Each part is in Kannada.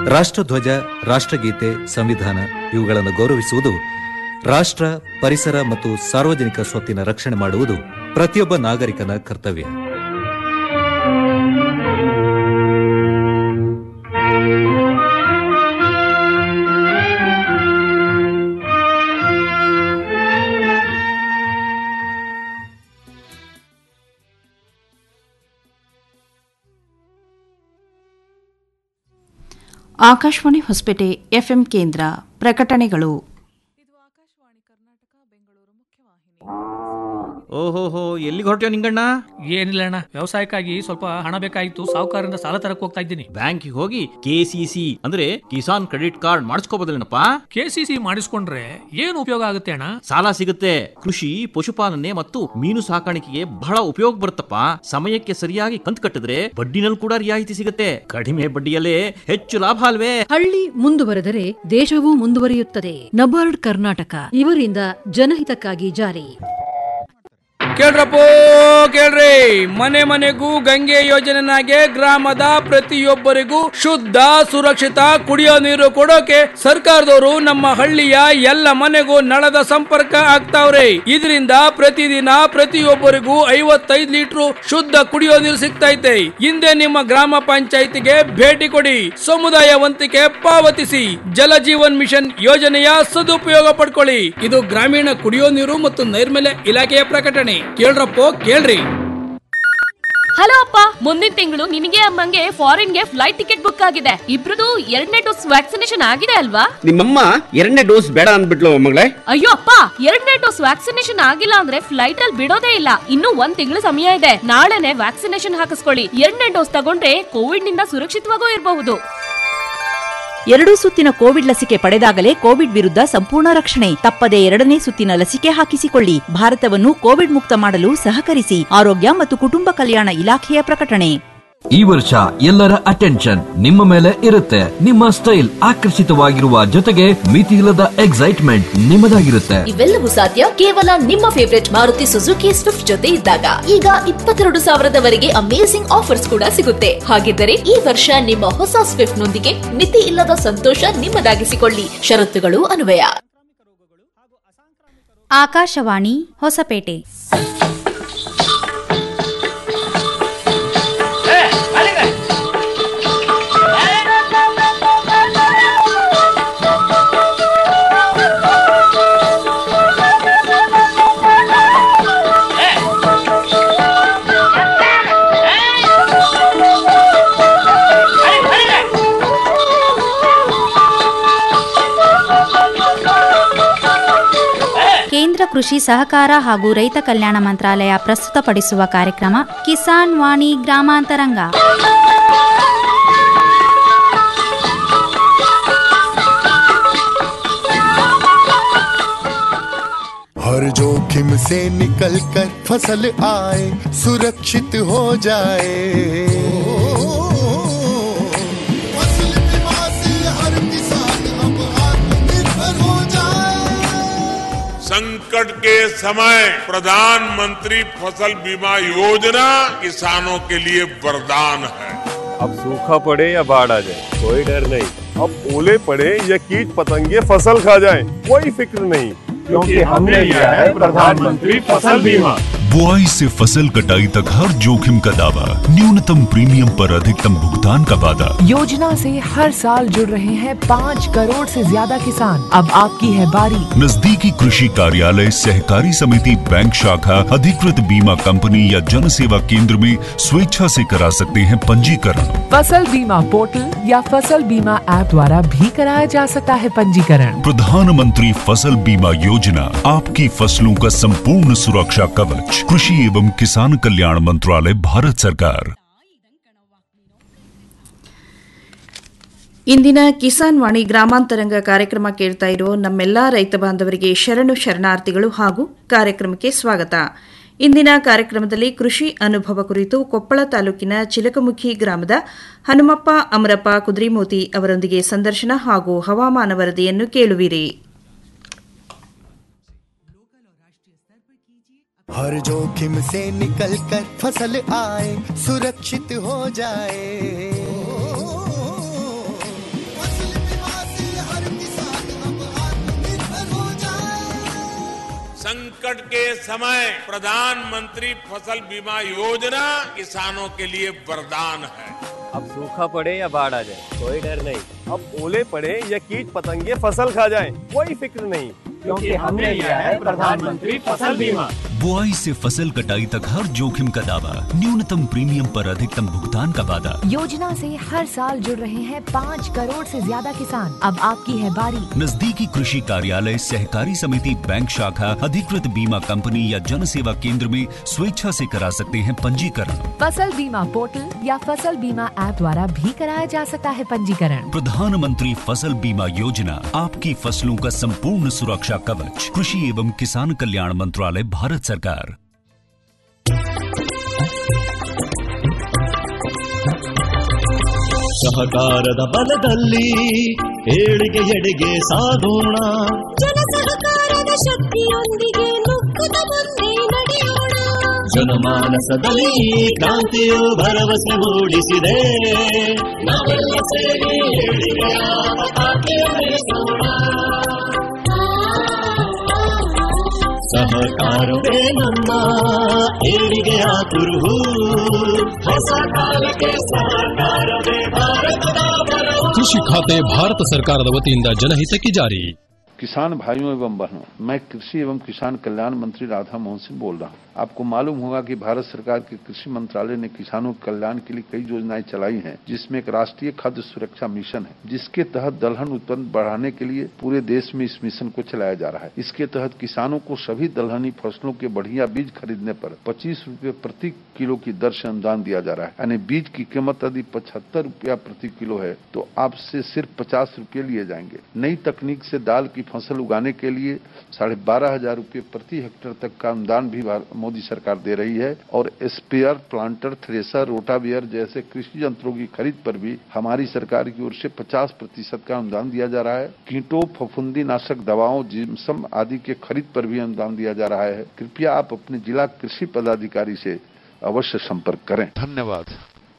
ರಾಷ್ಟ್ರಧ್ವಜ ರಾಷ್ಟ್ರಗೀತೆ ಸಂವಿಧಾನ ಇವುಗಳನ್ನು ಗೌರವಿಸುವುದು ರಾಷ್ಟ್ರ ಪರಿಸರ ಮತ್ತು ಸಾರ್ವಜನಿಕ ಸ್ವತ್ತಿನ ರಕ್ಷಣೆ ಮಾಡುವುದು ಪ್ರತಿಯೊಬ್ಬ ನಾಗರಿಕನ ಕರ್ತವ್ಯ ಆಕಾಶವಾಣಿ ಹೊಸಪೇಟೆ ಎಫ್ಎಂ ಕೇಂದ್ರ ಪ್ರಕಟಣೆಗಳು ಓಹೋಹೋ ಎಲ್ಲಿಗೆ ಹೊರಟ್ಯೋ ನಿಂಗಣ್ಣ ಏನಿಲ್ಲ ಅಣ್ಣ ವ್ಯವಸಾಯಕ್ಕಾಗಿ ಸ್ವಲ್ಪ ಹಣ ಬೇಕಾಗಿತ್ತು ಸಾಹುಕಾರರಿಂದ ಸಾಲ ತರಕ್ ಹೋಗ್ತಾ ಇದ್ದೀನಿ ಬ್ಯಾಂಕಿಗೆ ಹೋಗಿ ಕೆ ಸಿ ಸಿ ಅಂದ್ರೆ ಕಿಸಾನ್ ಕ್ರೆಡಿಟ್ ಕಾರ್ಡ್ ಮಾಡಿಸ್ಕೋಬೋದಲ್ಲೇನಪ್ಪ ಕೆ ಸಿ ಸಿ ಮಾಡಿಸ್ಕೊಂಡ್ರೆ ಏನು ಉಪಯೋಗ ಆಗುತ್ತೆ ಅಣ್ಣ ಸಾಲ ಸಿಗುತ್ತೆ ಕೃಷಿ ಪಶುಪಾಲನೆ ಮತ್ತು ಮೀನು ಸಾಕಾಣಿಕೆಗೆ ಬಹಳ ಉಪಯೋಗ ಬರುತ್ತಪ್ಪ ಸಮಯಕ್ಕೆ ಸರಿಯಾಗಿ ಕಂತು ಕಟ್ಟಿದ್ರೆ ಬಡ್ಡಿನಲ್ಲಿ ಕೂಡ ರಿಯಾಯಿತಿ ಸಿಗುತ್ತೆ ಕಡಿಮೆ ಬಡ್ಡಿಯಲ್ಲೇ ಹೆಚ್ಚು ಲಾಭ ಅಲ್ವೇ ಹಳ್ಳಿ ಮುಂದುವರೆದರೆ ದೇಶವೂ ಮುಂದುವರಿಯುತ್ತದೆ ನಬಾರ್ಡ್ ಕರ್ನಾಟಕ ಇವರಿಂದ ಜನಹಿತಕ್ಕಾಗಿ ಜಾರಿ ಕೇಳ್ರಪ್ಪೋ ಕೇಳ್ರಿ ಮನೆ ಮನೆಗೂ ಗಂಗೆ ಯೋಜನೆನಾಗೆ ಗ್ರಾಮದ ಪ್ರತಿಯೊಬ್ಬರಿಗೂ ಶುದ್ಧ ಸುರಕ್ಷಿತ ಕುಡಿಯೋ ನೀರು ಕೊಡೋಕೆ ಸರ್ಕಾರದವರು ನಮ್ಮ ಹಳ್ಳಿಯ ಎಲ್ಲ ಮನೆಗೂ ನಳದ ಸಂಪರ್ಕ ಆಗ್ತಾವ್ರೆ ಇದರಿಂದ ಪ್ರತಿದಿನ ಪ್ರತಿಯೊಬ್ಬರಿಗೂ ಐವತ್ತೈದು ಲೀಟರ್ ಶುದ್ಧ ಕುಡಿಯೋ ನೀರು ಸಿಗ್ತೈತೆ ಹಿಂದೆ ನಿಮ್ಮ ಗ್ರಾಮ ಪಂಚಾಯಿತಿಗೆ ಭೇಟಿ ಕೊಡಿ ಸಮುದಾಯ ವಂತಿಕೆ ಪಾವತಿಸಿ ಜಲ ಜೀವನ್ ಮಿಷನ್ ಯೋಜನೆಯ ಸದುಪಯೋಗ ಪಡ್ಕೊಳ್ಳಿ ಇದು ಗ್ರಾಮೀಣ ಕುಡಿಯೋ ನೀರು ಮತ್ತು ನೈರ್ಮಲ್ಯ ಇಲಾಖೆಯ ಪ್ರಕಟಣೆ ಕೇಳ್ರಪ್ಪೋ ಕೇಳ್ರಿ ಹಲೋ ಅಪ್ಪ ಮುಂದಿನ ತಿಂಗಳು ನಿನಗೆ ಅಮ್ಮಂಗೆ ಫಾರಿನ್ಗೆ ಫ್ಲೈಟ್ ಟಿಕೆಟ್ ಬುಕ್ ಆಗಿದೆ ಇಬ್ರದು ಎರಡನೇ ಡೋಸ್ ವ್ಯಾಕ್ಸಿನೇಷನ್ ಆಗಿದೆ ಅಲ್ವಾ ನಿಮ್ಮಮ್ಮ ಎರಡನೇ ಡೋಸ್ ಬೇಡ ಅಂದ್ಬಿಟ್ಲು ಮಗಳೇ ಅಯ್ಯೋ ಅಪ್ಪ ಎರಡನೇ ಡೋಸ್ ವ್ಯಾಕ್ಸಿನೇಷನ್ ಆಗಿಲ್ಲ ಅಂದ್ರೆ ಫ್ಲೈಟ್ ಅಲ್ಲಿ ಬಿಡೋದೇ ಇಲ್ಲ ಇನ್ನು ಒಂದ್ ತಿಂಗಳು ಸಮಯ ಇದೆ ನಾಳೆನೆ ವ್ಯಾಕ್ಸಿನೇಷನ್ ಹಾಕಿಸ್ಕೊಳ್ಳಿ ಎರಡನೇ ಡೋಸ್ ತಗೊಂಡ್ರೆ ಕೋವಿಡ್ ನಿಂದ ಸುರಕ್ಷಿತವಾಗೂ ಇರಬಹುದು ಎರಡೂ ಸುತ್ತಿನ ಕೋವಿಡ್ ಲಸಿಕೆ ಪಡೆದಾಗಲೇ ಕೋವಿಡ್ ವಿರುದ್ಧ ಸಂಪೂರ್ಣ ರಕ್ಷಣೆ ತಪ್ಪದೆ ಎರಡನೇ ಸುತ್ತಿನ ಲಸಿಕೆ ಹಾಕಿಸಿಕೊಳ್ಳಿ ಭಾರತವನ್ನು ಕೋವಿಡ್ ಮುಕ್ತ ಮಾಡಲು ಸಹಕರಿಸಿ ಆರೋಗ್ಯ ಮತ್ತು ಕುಟುಂಬ ಕಲ್ಯಾಣ ಇಲಾಖೆಯ ಪ್ರಕಟಣೆ ಈ ವರ್ಷ ಎಲ್ಲರ ಅಟೆನ್ಷನ್ ನಿಮ್ಮ ಮೇಲೆ ಇರುತ್ತೆ ನಿಮ್ಮ ಸ್ಟೈಲ್ ಆಕರ್ಷಿತವಾಗಿರುವ ಜೊತೆಗೆ ಮಿತಿಯಿಲ್ಲದ ಎಕ್ಸೈಟ್ಮೆಂಟ್ ನಿಮ್ಮದಾಗಿರುತ್ತೆ ಇವೆಲ್ಲವೂ ಸಾಧ್ಯ ಕೇವಲ ನಿಮ್ಮ ಫೇವರೆಟ್ ಮಾರುತಿ ಸುಜುಕಿ ಸ್ವಿಫ್ಟ್ ಜೊತೆ ಇದ್ದಾಗ ಈಗ ಇಪ್ಪತ್ತೆರಡು ಸಾವಿರದವರೆಗೆ ಅಮೇಸಿಂಗ್ ಆಫರ್ಸ್ ಕೂಡ ಸಿಗುತ್ತೆ ಹಾಗಿದ್ದರೆ ಈ ವರ್ಷ ನಿಮ್ಮ ಹೊಸ ಸ್ವಿಫ್ಟ್ ನೊಂದಿಗೆ ಮಿತಿ ಇಲ್ಲದ ಸಂತೋಷ ನಿಮ್ಮದಾಗಿಸಿಕೊಳ್ಳಿ ಷರತ್ತುಗಳು ಅನ್ವಯ ಆಕಾಶವಾಣಿ ಹೊಸಪೇಟೆ ಕೇಂದ್ರ ಕೃಷಿ ಸಹಕಾರ ಹಾಗೂ ರೈತ ಕಲ್ಯಾಣ ಮಂತ್ರಾಲಯ ಪ್ರಸ್ತುತಪಡಿಸುವ ಕಾರ್ಯಕ್ರಮ ಕಿಸಾನ್ ವಾಣಿ ಗ್ರಾಮಾಂತರಂಗ हर जोखिम से निकल कर फसल आए सुरक्षित हो जाए फसल बीमा से हर किसान अब आत्मनिर्भर हो जाए संकट के समय प्रधानमंत्री फसल बीमा योजना किसानों के लिए वरदान है अब सूखा पड़े या बाढ़ आ जाए कोई डर नहीं अब ओले पड़े या कीट पतंगे फसल खा जाए कोई फिक्र नहीं क्योंकि हमने लिया है प्रधानमंत्री फसल बीमा बुआई से फसल कटाई तक हर जोखिम का दावा न्यूनतम प्रीमियम पर अधिकतम भुगतान का वादा योजना से हर साल जुड़ रहे हैं पाँच करोड़ से ज्यादा किसान अब आपकी है बारी नजदीकी कृषि कार्यालय सहकारी समिति बैंक शाखा अधिकृत बीमा कंपनी या जन सेवा केंद्र में स्वेच्छा से करा सकते हैं पंजीकरण फसल बीमा पोर्टल या फसल बीमा ऐप द्वारा भी कराया जा सकता है पंजीकरण प्रधानमंत्री फसल बीमा योजना आपकी फसलों का संपूर्ण सुरक्षा कवच कृषि एवं किसान कल्याण मंत्रालय भारत सरकार ಇಂದಿನ ಕಿಸಾನ್ ವಾಣಿ ಗ್ರಾಮಾಂತರಂಗ ಕಾರ್ಯಕ್ರಮ ಕೇಳ್ತಾ ಇರೋ ನಮ್ಮೆಲ್ಲಾ ರೈತ ಬಾಂಧವರಿಗೆ ಶರಣು ಶರಣಾರ್ಥಿಗಳು ಹಾಗೂ ಕಾರ್ಯಕ್ರಮಕ್ಕೆ ಸ್ವಾಗತ ಇಂದಿನ ಕಾರ್ಯಕ್ರಮದಲ್ಲಿ ಕೃಷಿ ಅನುಭವ ಕುರಿತು ಕೊಪ್ಪಳ ತಾಲೂಕಿನ ಚಿಲಕಮುಖಿ ಗ್ರಾಮದ ಹನುಮಪ್ಪ ಅಮರಪ್ಪ ಕುದ್ರಿಮೋತಿ ಅವರೊಂದಿಗೆ ಸಂದರ್ಶನ ಹಾಗೂ ಹವಾಮಾನ ವರದಿಯನ್ನು ಕೇಳುವಿರಿ हर जोखिम से निकल कर फसल आए सुरक्षित हो जाए संकट के समय प्रधानमंत्री फसल बीमा योजना किसानों के लिए वरदान है अब सूखा पड़े या बाढ़ आ जाए कोई डर नहीं अब ओले पड़े या कीट पतंगे फसल खा जाए कोई फिक्र नहीं क्योंकि हमने लिया है प्रधानमंत्री फसल बीमा बुआई से फसल कटाई तक हर जोखिम का दावा न्यूनतम प्रीमियम पर अधिकतम भुगतान का वादा योजना से हर साल जुड़ रहे हैं पाँच करोड़ से ज्यादा किसान अब आपकी है बारी नजदीकी कृषि कार्यालय सहकारी समिति बैंक शाखा अधिकृत बीमा कंपनी या जन सेवा केंद्र में स्वेच्छा से करा सकते हैं पंजीकरण फसल बीमा पोर्टल या फसल बीमा ऐप द्वारा भी कराया जा सकता है पंजीकरण प्रधानमंत्री फसल बीमा योजना आपकी फसलों का संपूर्ण सुरक्षा कवच कृषि एवं किसान कल्याण मंत्रालय भारत सरकार ಸಹಕಾರದ ಬಲದಲ್ಲಿ ಏಳಿಗೆ ಎಡೆಗೆ ಸಾಗೋಣ ಜನ ಸಹಕಾರದ ಶಕ್ತಿಯೊಂದಿಗೆ ನುಗ್ಗುತ್ತ ಮುಂದೆ ನಡೆಯೋಣ ಜನಮಾನಸದಲ್ಲಿ ಈ ಕ್ರಾಂತಿಯು ಭರವಸೆ ಮೂಡಿಸಿದೆ ನಾವೆಲ್ಲ ಸೇರಿ ಏಳಿಗೆಯ ಪತಾಕೆ ಹಾರಿಸೋಣ. ಸಹಕಾರವೇ ನಮ್ಮ ಏಳಿಗೆಯ ಕುರುಹು ಹೊಸ ಕಾಲಕ್ಕೆ ಸಹಕಾರವೇ ಭಾರತದ ಬರವು ಕೃಷಿ ಖಾತೆ ಭಾರತ ಸರ್ಕಾರದ ವತಿಯಿಂದ ಜನಹಿತಕ್ಕೆ ಜಾರಿ किसान भाइयों एवं बहनों मैं कृषि एवं किसान कल्याण मंत्री राधा मोहन सिंह बोल रहा हूँ आपको मालूम होगा कि भारत सरकार के कृषि मंत्रालय ने किसानों के कल्याण के लिए कई योजनाएं चलाई हैं जिसमें एक राष्ट्रीय खाद्य सुरक्षा मिशन है जिसके तहत दलहन उत्पन्न बढ़ाने के लिए पूरे देश में इस मिशन को चलाया जा रहा है इसके तहत किसानों को सभी दलहनी फसलों के बढ़िया बीज खरीदने पर पच्चीस रूपए प्रति किलो की दर से अनुदान दिया जा रहा है यानी बीज की कीमत यदि पचहत्तर रूपया प्रति किलो है तो आपसे सिर्फ पचास रूपये लिए जाएंगे नई तकनीक से दाल की फसल उगाने के लिए साढ़े बारह हजार रूपये प्रति हेक्टेयर तक का अनुदान भी भार- मोदी सरकार दे रही है और स्पेयर प्लांटर थ्रेसर रोटावियर जैसे कृषि यंत्रों की खरीद पर भी हमारी सरकार की ओर से 50 प्रतिशत का अनुदान दिया जा रहा है कीटों फफूंदी नाशक दवाओं जिम्सम आदि के खरीद पर भी अनुदान दिया जा रहा है कृपया आप अपने जिला कृषि पदाधिकारी से अवश्य संपर्क करें धन्यवाद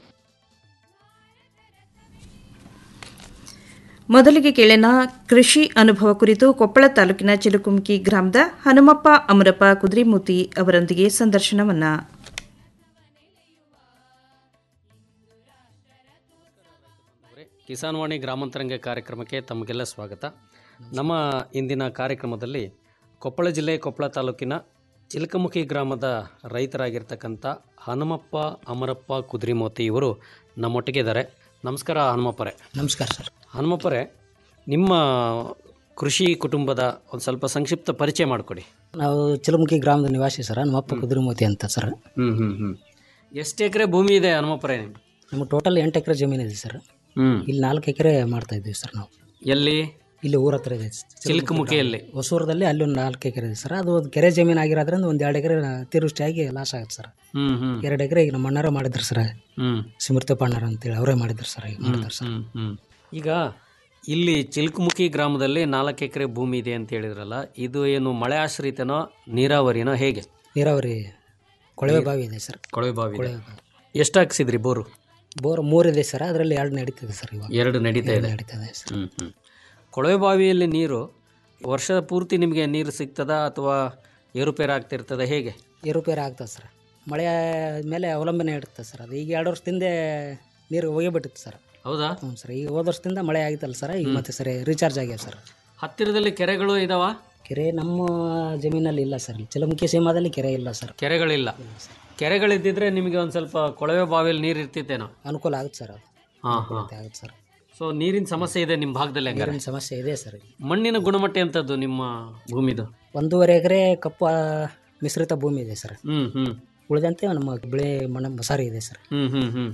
ಮೊದಲಿಗೆ ಕೇಳೋಣ ಕೃಷಿ ಅನುಭವ ಕುರಿತು ಕೊಪ್ಪಳ ತಾಲೂಕಿನ ಚಿಲುಕುಂಕಿ ಗ್ರಾಮದ ಹನುಮಪ್ಪ ಅಮರಪ್ಪ ಕುದ್ರಿಮೂತಿ ಅವರೊಂದಿಗೆ ಸಂದರ್ಶನವನ್ನ ಕಿಸಾನ್ ವಾಣಿ ಗ್ರಾಮಾಂತರಂಗ ಕಾರ್ಯಕ್ರಮಕ್ಕೆ ತಮಗೆಲ್ಲ ಸ್ವಾಗತ ನಮ್ಮ ಇಂದಿನ ಕಾರ್ಯಕ್ರಮದಲ್ಲಿ ಕೊಪ್ಪಳ ಜಿಲ್ಲೆ ಕೊಪ್ಪಳ ತಾಲೂಕಿನ ಚಿಲಕಮುಖಿ ಗ್ರಾಮದ ರೈತರಾಗಿರ್ತಕ್ಕಂಥ ಹನುಮಪ್ಪ ಅಮರಪ್ಪ ಕುದ್ರಿಮೋತಿ ಇವರು ನಮ್ಮೊಟ್ಟಿಗೆ ಇದ್ದಾರೆ ನಮಸ್ಕಾರ ಹನುಮಪ್ಪರೇ ನಮಸ್ಕಾರ ಸರ್ ಹನುಮಪ್ಪರೇ ನಿಮ್ಮ ಕೃಷಿ ಕುಟುಂಬದ ಒಂದು ಸ್ವಲ್ಪ ಸಂಕ್ಷಿಪ್ತ ಪರಿಚಯ ಮಾಡಿಕೊಡಿ ನಾವು ಚಿಲಮುಖಿ ಗ್ರಾಮದ ನಿವಾಸಿ ಸರ್ ನಮ್ಮಪ್ಪ ಕುದುರೆಮೂತಿ ಅಂತ ಸರ್ ಹ್ಞೂ ಹ್ಞೂ ಹ್ಞೂ ಎಷ್ಟು ಎಕರೆ ಭೂಮಿ ಇದೆ ಹನುಮಪ್ಪರೇ ನಿಮ್ದು ನಮ್ಗೆ ಟೋಟಲ್ ಎಂಟು ಎಕರೆ ಜಮೀನು ಇದೆ ಸರ್ ಹ್ಮ್. ಇಲ್ಲಿ ನಾಲ್ಕು ಎಕರೆ ಮಾಡ್ತಾ ಇದ್ದೀವಿ ಸರ್ ನಾವು ಎಲ್ಲಿ ಇಲ್ಲಿ ಊರ ಹತ್ರ ಇದೆ ಚಿಲಕಮುಖಿಯಲ್ಲಿ? ಹೊಸೂರದಲ್ಲಿ ಅಲ್ಲಿ ಒಂದು ನಾಲ್ಕು ಎಕರೆ ಇದೆ ಸರ್ ಅದು ಒಂದು ಕೆರೆ ಜಮೀನು ಆಗಿರೋದ್ರಿಂದ ಒಂದು ಎರಡು ಎಕರೆ ಅತಿವೃಷ್ಟಿ ಆಗಿ ಲಾಸ್ ಆಗುತ್ತೆ ಸರ್ ಹ್ಞೂ ಹ್ಞೂ ಎರಡು ಎಕರೆ ಈಗ ನಮ್ಮ ಅಣ್ಣಾರ ಮಾಡಿದ್ರು ಸರ್ ಹ್ಞೂ ಸ್ಮೃತಿ ಪಾಂಡರ ಅಂತೇಳಿ ಅವರೇ ಮಾಡಿದ್ರು ಸರ್ ಈಗ ಮಾಡಿದ್ರು ಸರ್ ಹ್ಮ್, ಹ್ಮ್. ಈಗ ಇಲ್ಲಿ ಚಿಲ್ಕುಮುಖಿ ಗ್ರಾಮದಲ್ಲಿ ನಾಲ್ಕು ಎಕರೆ ಭೂಮಿ ಇದೆ ಅಂತ ಹೇಳಿದ್ರಲ್ಲ ಇದು ಏನು ಮಳೆ ಆಶ್ರಿತನೋ ನೀರಾವರಿನೋ ಹೇಗೆ ನೀರಾವರಿ ಕೊಳವೆ ಬಾವಿ ಇದೆ ಸರ್ ಕೊಳವೆ ಬಾವಿ ಇದೆ. ಕೊಳವೆ ಬಾವಿ ಎಷ್ಟು ಹಾಕ್ಸಿದ್ರಿ ಬೋರು ಬೋರ್ ಮೂರಿದೆ ಸರ್ ಅದರಲ್ಲಿ ಎರಡು ನಡೀತದೆ ಸರ್ ಇವಾಗ ಎರಡು ನಡೀತಾ ಎರಡು ಇದೆ ನಡೀತದೆ ಸರ್ ಹ್ಮ್, ಹ್ಮ್. ಕೊಳವೆ ಬಾವಿಯಲ್ಲಿ ನೀರು ವರ್ಷದ ಪೂರ್ತಿ ನಿಮಗೆ ನೀರು ಸಿಗ್ತದ ಅಥವಾ ಏರುಪೇರು ಆಗ್ತಿರ್ತದ ಹೇಗೆ ಏರುಪೇರು ಆಗ್ತದೆ ಸರ್ ಮಳೆ ಮೇಲೆ ಅವಲಂಬನೆ ಇರುತ್ತೆ ಸರ್ ಅದು ಈಗ ಎರಡು ವರ್ಷದಿಂದ ನೀರು ಹೋಗಿಬಿಟ್ಟಿತ್ತು ಸರ್ ಹೌದಾ ಹ್ಞೂ ಸರ್ ಈಗ ಹೋದ ವರ್ಷದಿಂದ ಮಳೆ ಆಗಿತ್ತಲ್ಲ ಸರ್ ಈಗ ಮತ್ತೆ ಸರಿ ರೀಚಾರ್ಜ್ ಆಗ್ಯಾವ ಸರ್ ಹತ್ತಿರದಲ್ಲಿ ಕೆರೆಗಳು ಇದಾವ ಕೆರೆ ನಮ್ಮ ಜಮೀನಲ್ಲಿ ಇಲ್ಲ ಸರ್ ಚಿಲಮುಖಿ ಸೀಮಾದಲ್ಲಿ ಕೆರೆ ಇಲ್ಲ ಸರ್ ಕೆರೆಗಳಿಲ್ಲ ಕೆರೆಗಳಿದ್ದಿದ್ರೆ ನಿಮಗೆ ಒಂದು ಸ್ವಲ್ಪ ಕೊಳವೆ ಬಾವಿಯಲ್ಲಿ ನೀರು ಇರ್ತಿತ್ತೇನೋ ಅನುಕೂಲ ಆಗುತ್ತೆ ಸರ್ ಅದು ಹಾಂ ಹಾಂ ಆಗುತ್ತೆ ಸರ್ ಸೊ ನೀರಿನ ಸಮಸ್ಯೆ ಇದೆ ನಿಮ್ಮ ಭಾಗದಲ್ಲಿ ಹಂಗಾರೆ ನೀರಿನ ಸಮಸ್ಯೆ ಇದೆ ಸರ್ ಮಣ್ಣಿನ ಗುಣಮಟ್ಟ ಎಂಥದ್ದು ನಿಮ್ಮ ಭೂಮಿದು ಒಂದೂವರೆ ಎಕರೆ ಕಪ್ಪು ಆ, ಮಿಶ್ರಿತ ಭೂಮಿ ಇದೆ ಸರ್ ಹ್ಮ್ ಹ್ಮ್ ಉಳಿದಂತೆ ನಮ್ಮ ಬಿಳಿ ಮಣ್ಣು ಮಸಾರಿ ಇದೆ ಸರ್ ಹ್ಮ್ ಹ್ಮ್ ಹ್ಮ್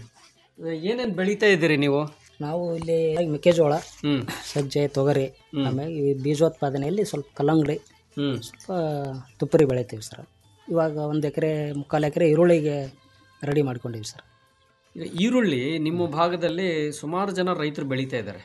ಏನೇನು ಬೆಳೀತಾ ಇದ್ದೀರಿ ನೀವು ನಾವು ಇಲ್ಲಿ ಮೆಕ್ಕೆಜೋಳ ಹ್ಮ್ ಸಜ್ಜೆ ತೊಗರಿ ಆಮೇಲೆ ಈ ಬೀಜೋತ್ಪಾದನೆಯಲ್ಲಿ ಸ್ವಲ್ಪ ಕಲ್ಲಂಗಡಿ ಹ್ಮ್ ಸ್ವಲ್ಪ ತುಪ್ಪರಿ ಬೆಳಿತೀವಿ ಸರ್ ಇವಾಗ ಒಂದು ಎಕರೆ ಮುಕ್ಕಾಲು ಎಕರೆ ಈರುಳ್ಳಿಗೆ ರೆಡಿ ಮಾಡ್ಕೊಂಡಿವಿ ಸರ್ ಈಗ ಈರುಳ್ಳಿ ನಿಮ್ಮ ಭಾಗದಲ್ಲಿ ಸುಮಾರು ಜನ ರೈತರು ಬೆಳೀತಾ ಇದ್ದಾರೆ